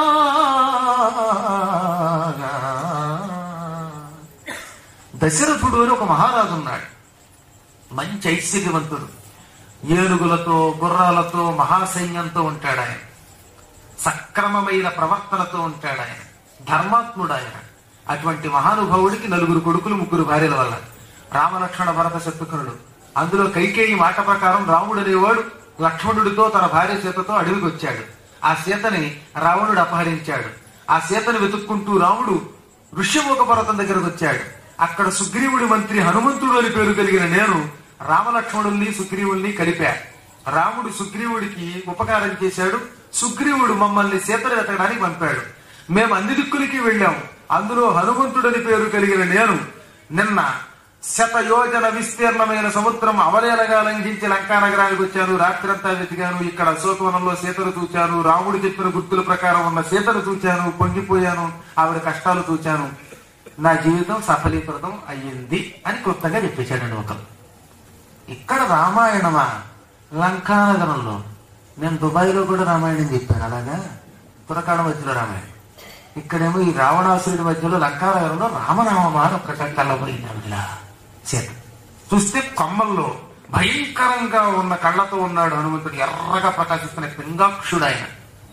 దశరథుడు అని ఒక మహారాజు ఉన్నాడు మంచి ఐశ్వర్యవంతుడు ఏనుగులతో గుర్రాలతో మహాసైన్యంతో ఉంటాడు ఆయన సక్రమమైన ప్రవర్తనతో ఉంటాడు ఆయన ధర్మాత్ముడు ఆయన అటువంటి మహానుభావుడికి నలుగురు కొడుకులు ముగ్గురు భార్యల వల్ల రామలక్ష్మణ భరత శత్రుఘ్నుడు అందులో కైకేయి మాట ప్రకారం రాముడు అనేవాడు లక్ష్మణుడితో తన భార్య సీతతో అడవికి వచ్చాడు ఆ సీతని రావణుడు అపహరించాడు ఆ సీతను వెతుక్కుంటూ రాముడు ఋష్యముఖ పర్వతం దగ్గరకు వచ్చాడు అక్కడ సుగ్రీవుడి మంత్రి హనుమంతుడు అని పేరు కలిగిన నేను రామలక్ష్మణుల్ని సుగ్రీవుల్ని కలిపా రాముడు సుగ్రీవుడికి ఉపకారం చేశాడు సుగ్రీవుడు మమ్మల్ని సీతను వెతకడానికి పంపాడు మేము అన్ని దిక్కులకి వెళ్ళాం అందులో హనుమంతుడని పేరు కలిగిన నేను నిన్న శత యోజన విస్తీర్ణమైన సముద్రం అవలేలగా లంఘించి లంకా నగరానికి వచ్చాను రాత్రంతా వెతికాను ఇక్కడ అశోకవనంలో సీతను చూచాను రాముడు చెప్పిన గుర్తుల ప్రకారం ఉన్న సీతను చూచాను పొంగిపోయాను ఆవిడ కష్టాలు చూచాను నా జీవితం సఫలీకృతం అయ్యింది అని క్లుప్తంగా చెప్పేశాడండి ఒకరు ఇక్కడ రామాయణమా లంకానగరంలో నేను దుబాయ్లో కూడా రామాయణం చెప్పాను అలాగా పురకాల మధ్యలో రామాయణం ఇక్కడేమో ఈ రావణాసురుడి మధ్యలో లంకానగరంలో రామనామమా అని ఒక్కట కళ్ళబోయింది ఆవిడ సీత చూస్తే కొమ్మల్లో భయంకరంగా ఉన్న కళ్ళతో ఉన్నాడు హనుమంతుడు ఎర్రగా ప్రకాశిస్తున్న పింగాక్షుడు ఆయన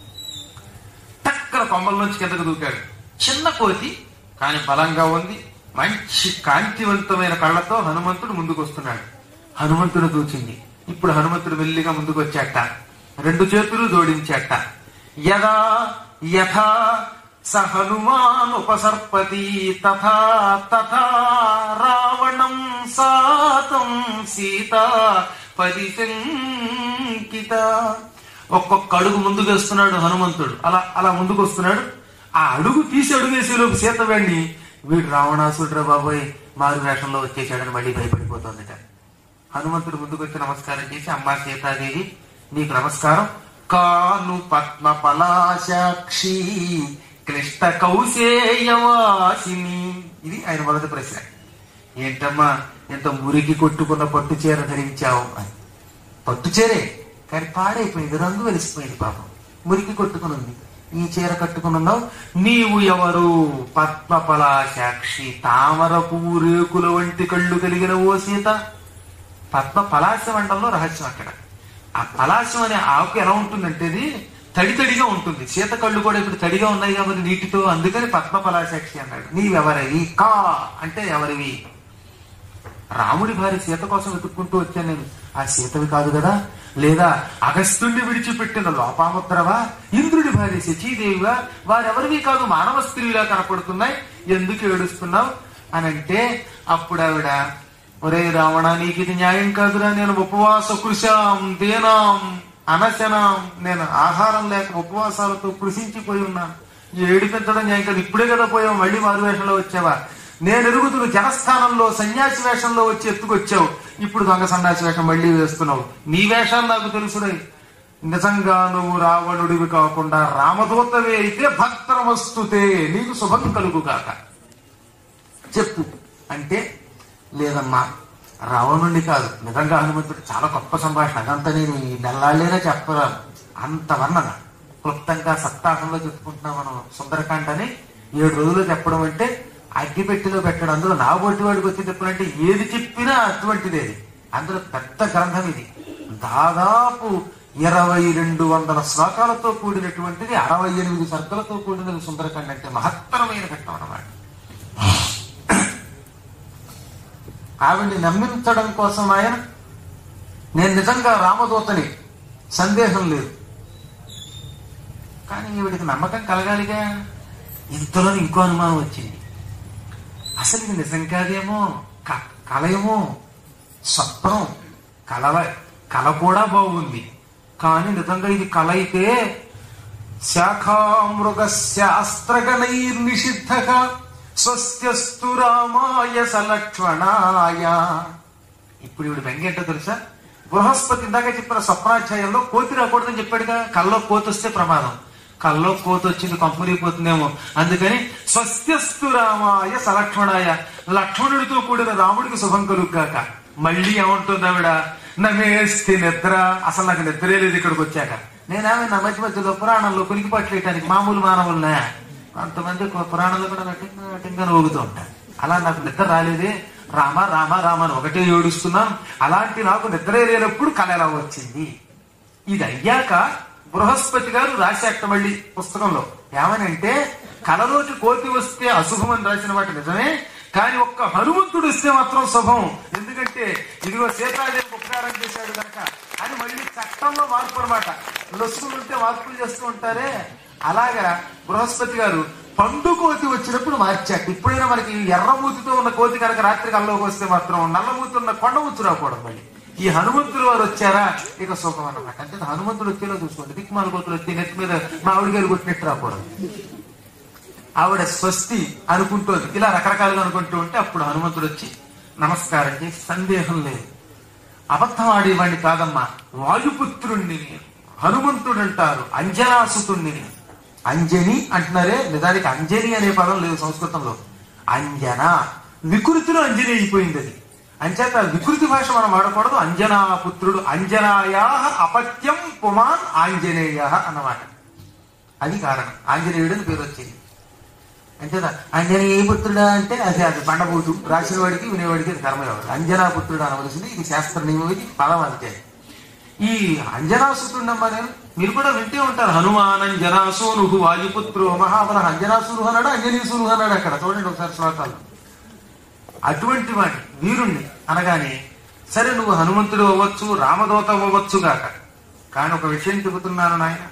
టక్కన కొమ్మల్లోంచి కిందకు దూకాడు చిన్న కోతి కానీ బలంగా ఉంది మంచి కాంతివంతమైన కళ్ళతో హనుమంతుడు ముందుకు వస్తున్నాడు హనుమంతుడు దూచింది ఇప్పుడు హనుమంతుడు మెల్లిగా ముందుకు వచ్చాట రెండు చేతులు జోడించాట యదా యథా స హనుమాన్ ఉపసర్పతి తథా తథా రావణం సాతం సీత పరిశంకిత ఒక్కొక్క అడుగు ముందుకు వేస్తున్నాడు హనుమంతుడు అలా అలా ముందుకు వస్తున్నాడు ఆ అడుగు తీసి అడుగు వేసేలోపు సీత వెళ్ళి వీడు రావణాసురుడ్రా బాబోయ్ మారు వేషంలో వచ్చేసాడని మళ్ళీ భయపడిపోతుందట హనుమంతుడు ముందుకు వచ్చి నమస్కారం చేసి అమ్మా సీతాదేవి నీకు నమస్కారం కాను పద్మ పలాశాక్షి క్లిష్ట కౌశేయవాసిని ఇది ఆయన మొదటి ప్రశ్న ఏంటమ్మా ఎంత మురికి కొట్టుకున్న పట్టు చీర ధరించావు అని పట్టు చీరే కానీ పాడైపోయింది రంగు వెలిసిపోయింది పాపం మురికి కొట్టుకుని ఉంది ఈ చీర కట్టుకున్నావు నీవు ఎవరు పద్మ పలాశాక్షి తామర పువ్వు రేకుల వంటి కళ్ళు కలిగిన ఓ సీత పద్మ పలాశం అండంలో రహస్యం అక్కడ ఆ పలాశం అనే ఆకు ఎలా ఉంటుందంటే ఇది తడి తడిగా ఉంటుంది సీత కళ్ళు కూడా ఇప్పుడు తడిగా ఉన్నాయి కాబట్టి నీటితో అందుకని పద్మ పలాశాక్షి అన్నాడు నీవెవరివి కా అంటే ఎవరివి రాముడి భార్య సీత కోసం వెతుక్కుంటూ వచ్చాను నేను ఆ సీతవి కాదు కదా లేదా అగస్త్యుణ్ణి విడిచిపెట్టిన లోపాముద్రవా ఇంద్రుడి భార్య శచీదేవిగా వారెవరివి కాదు మానవ స్త్రీలా కనపడుతున్నాయి ఎందుకు ఏడుస్తున్నావు అని అంటే అప్పుడు ఆవిడ ఒరే రావణ నీకు ఇది న్యాయం కాదురా నేను ఉపవాస కృషాం దేనాం అనశనాం నేను ఆహారం లేక ఉపవాసాలతో కృషించిపోయి ఉన్నాను ఏడిపించడం న్యాయం కాదు ఇప్పుడే కదా పోయావు మళ్ళీ మారు వేషంలో వచ్చావా నేను ఎరుగుతున్న జనస్థానంలో సన్యాసి వేషంలో వచ్చి ఎత్తుకొచ్చావు ఇప్పుడు దొంగ సన్యాసి వేషం మళ్ళీ వేస్తున్నావు నీ వేషాలు నాకు తెలుసురై నిజంగా నువ్వు రావణుడివి కాకుండా రామదూతవే అయితే భక్తరమస్తుతే నీకు శుభం కలుగు కాక చెప్పు అంటే లేదమ్మా రావణుండి కాదు నిజంగా హనుమంతుడు చాలా గొప్ప సంభాషణ అదంతా నేను ఈ నెల్లాళ్ళైనా చెప్పరాను అంత వర్ణన క్లుప్తంగా సప్తాహంలో చెప్పుకుంటున్నాం మనం సుందరకాండ అని ఏడు రోజులు చెప్పడం అంటే అగ్గిపెట్టిలో పెట్టడం అందులో నా బొట్టి వాడికి వచ్చి చెప్పాలంటే ఏది చెప్పినా అటువంటిది అది అందులో పెద్ద గ్రంథం ఇది దాదాపు ఇరవై రెండు వందల శ్లోకాలతో కూడినటువంటిది అరవై ఎనిమిది సర్కలతో కూడినది సుందరకాండ అంటే మహత్తరమైన ఘట్టం అన్నమాట ఆవిడ్ని నమ్మించడం కోసం ఆయన నేను నిజంగా రామదూతని సందేహం లేదు కానీ ఈవిడికి నమ్మకం కలగాలిగా ఇంతలో ఇంకో అనుమానం వచ్చింది అసలు ఇది నిజం కాదేమో క- కలయేమో స్వప్నం కలవ కల కూడా బాగుంది కానీ నిజంగా ఇది కల అయితే శాఖామృగశాస్త్రగణైర్నిషిద్ధ స్వస్త్యస్తు రామాయ సలక్ష్మణాయ ఇప్పుడు ఇవిడు వెంగేంటో తెలుసా బృహస్పతి ఇందాక చెప్పిన స్వప్నాధ్యాయంలో కోతి రాకూడదని చెప్పాడుగా కల్లో కోతి వస్తే ప్రమాదం కల్లో కోతి వచ్చింది కంపురిపోతుందేమో అందుకని స్వస్త్యస్తు రామాయ సలక్ష్మణాయ లక్ష్మణుడితో కూడిన రాముడికి శుభం కలుగ్గాక మళ్ళీ ఏమంటుంది ఆవిడ నమేస్తి నిద్ర అసలు నాకు నిద్రే లేదు ఇక్కడికి వచ్చాక నేనేమి నా మధ్య మధ్యలో పురాణంలో కునికి పట్లేయటానికి మామూలు మానవులనే కొంతమంది పురాణంలో కూడా నటింగా నటింగా ఊగుతూ ఉంటారు అలా నాకు నిద్ర రాలేదే రామ రామ రామ అని ఒకటే ఏడుస్తున్నాను అలాంటి నాకు నిద్రే లేనప్పుడు కళ ఎలా వచ్చింది ఇది అయ్యాక బృహస్పతి గారు రాశాట మళ్ళీ పుస్తకంలో ఏమనంటే కలలోకి కోతి వస్తే అశుభం అని రాసిన వాటి నిజమే కానీ ఒక్క హనుమంతుడు వస్తే మాత్రం శుభం ఎందుకంటే ఇదిగో సీతాదేవి ఉపకారం చేశాడు కనుక అని మళ్ళీ చట్టంలో మార్పు అనమాట లొసుగులు ఉంటే మార్పులు చేస్తూ ఉంటారే అలాగా బృహస్పతి గారు పండు కోతి వచ్చినప్పుడు మార్చాక ఇప్పుడైనా మనకి ఎర్రమూతితో ఉన్న కోతి కనుక రాత్రి కల్లోకి వస్తే మాత్రం నల్లమూతి ఉన్న కొండమూతి రాకూడదు మళ్ళీ ఈ హనుమంతుడు వారు వచ్చారా ఇక సుఖం అన్నమాట అంటే హనుమంతుడు వచ్చేలా చూసుకోండి దిక్మాల కోతులు వచ్చి నెత్తి మీద మా ఆవిడ గారు కొట్టినట్టు రాకూడదు ఆవిడ స్వస్తి అనుకుంటోంది ఇలా రకరకాలుగా అనుకుంటూ ఉంటే అప్పుడు హనుమంతుడు వచ్చి నమస్కారం చేసి సందేహం లేదు అబద్ధం ఆడేవాడిని కాదమ్మా వాయుపుత్రుణ్ణి నేను. హనుమంతుడు అంటారు అంజనాసుతుణ్ణి నేను. అంజని అంటున్నారే నిజానికి అంజని అనే పదం లేదు సంస్కృతంలో అంజన వికృతిలో అంజని అయిపోయింది అది అంచేత వికృతి భాష మనం వాడకూడదు అంజనా పుత్రుడు అంజనాయా అపత్యం పుమాన్ ఆంజనేయ అన్నమాట అది కారణం ఆంజనేయుడు అని పేరు వచ్చింది అంతేదా అంజనేయ పుత్రుడా అంటే అది అది బండబూతు రాసిన వాడికి వినేవాడికి అది కర్మయోగం అంజనా పుత్రుడు అనవలసింది ఇది శాస్త్ర నియమం ఇది పదం అంతే ఈ అంజనాసుతుండమ్మా నేను మీరు కూడా వింటే ఉంటారు హనుమాన్ అంజనాసూను వాయుపుత్రు మహాబల అంజనాసురు అన్నాడు అంజనీసురు అన్నాడు అక్కడ చూడండి ఒకసారి శ్లోకాలు అటువంటి వాడి వీరుణ్ణి అనగానే సరే నువ్వు హనుమంతుడు అవ్వచ్చు రామదూత అవ్వచ్చు గాక కానీ ఒక విషయం చెబుతున్నాను నాయన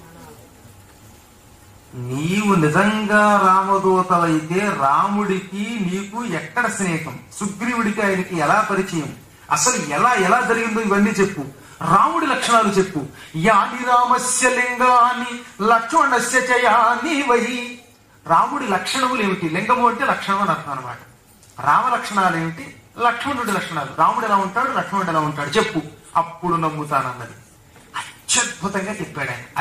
నీవు నిజంగా రామదూతవైతే రాముడికి నీకు ఎక్కడ స్నేహం సుగ్రీవుడికి ఆయనకి ఎలా పరిచయం అసలు ఎలా ఎలా జరిగిందో ఇవన్నీ చెప్పు రాముడి లక్షణాలు చెప్పు యాని రామస్య లింగాని లక్ష్మణస్య చయాని వై రాముడి లక్షణములు ఏమిటి లింగము అంటే లక్షణం అని అర్థం అనమాట రామ లక్షణాలు ఏమిటి లక్ష్మణుడి లక్షణాలు రాముడు ఎలా ఉంటాడు లక్ష్మణుడు ఎలా ఉంటాడు చెప్పు అప్పుడు నమ్ముతానన్నది అత్యద్భుతంగా చెప్పాడు ఆయన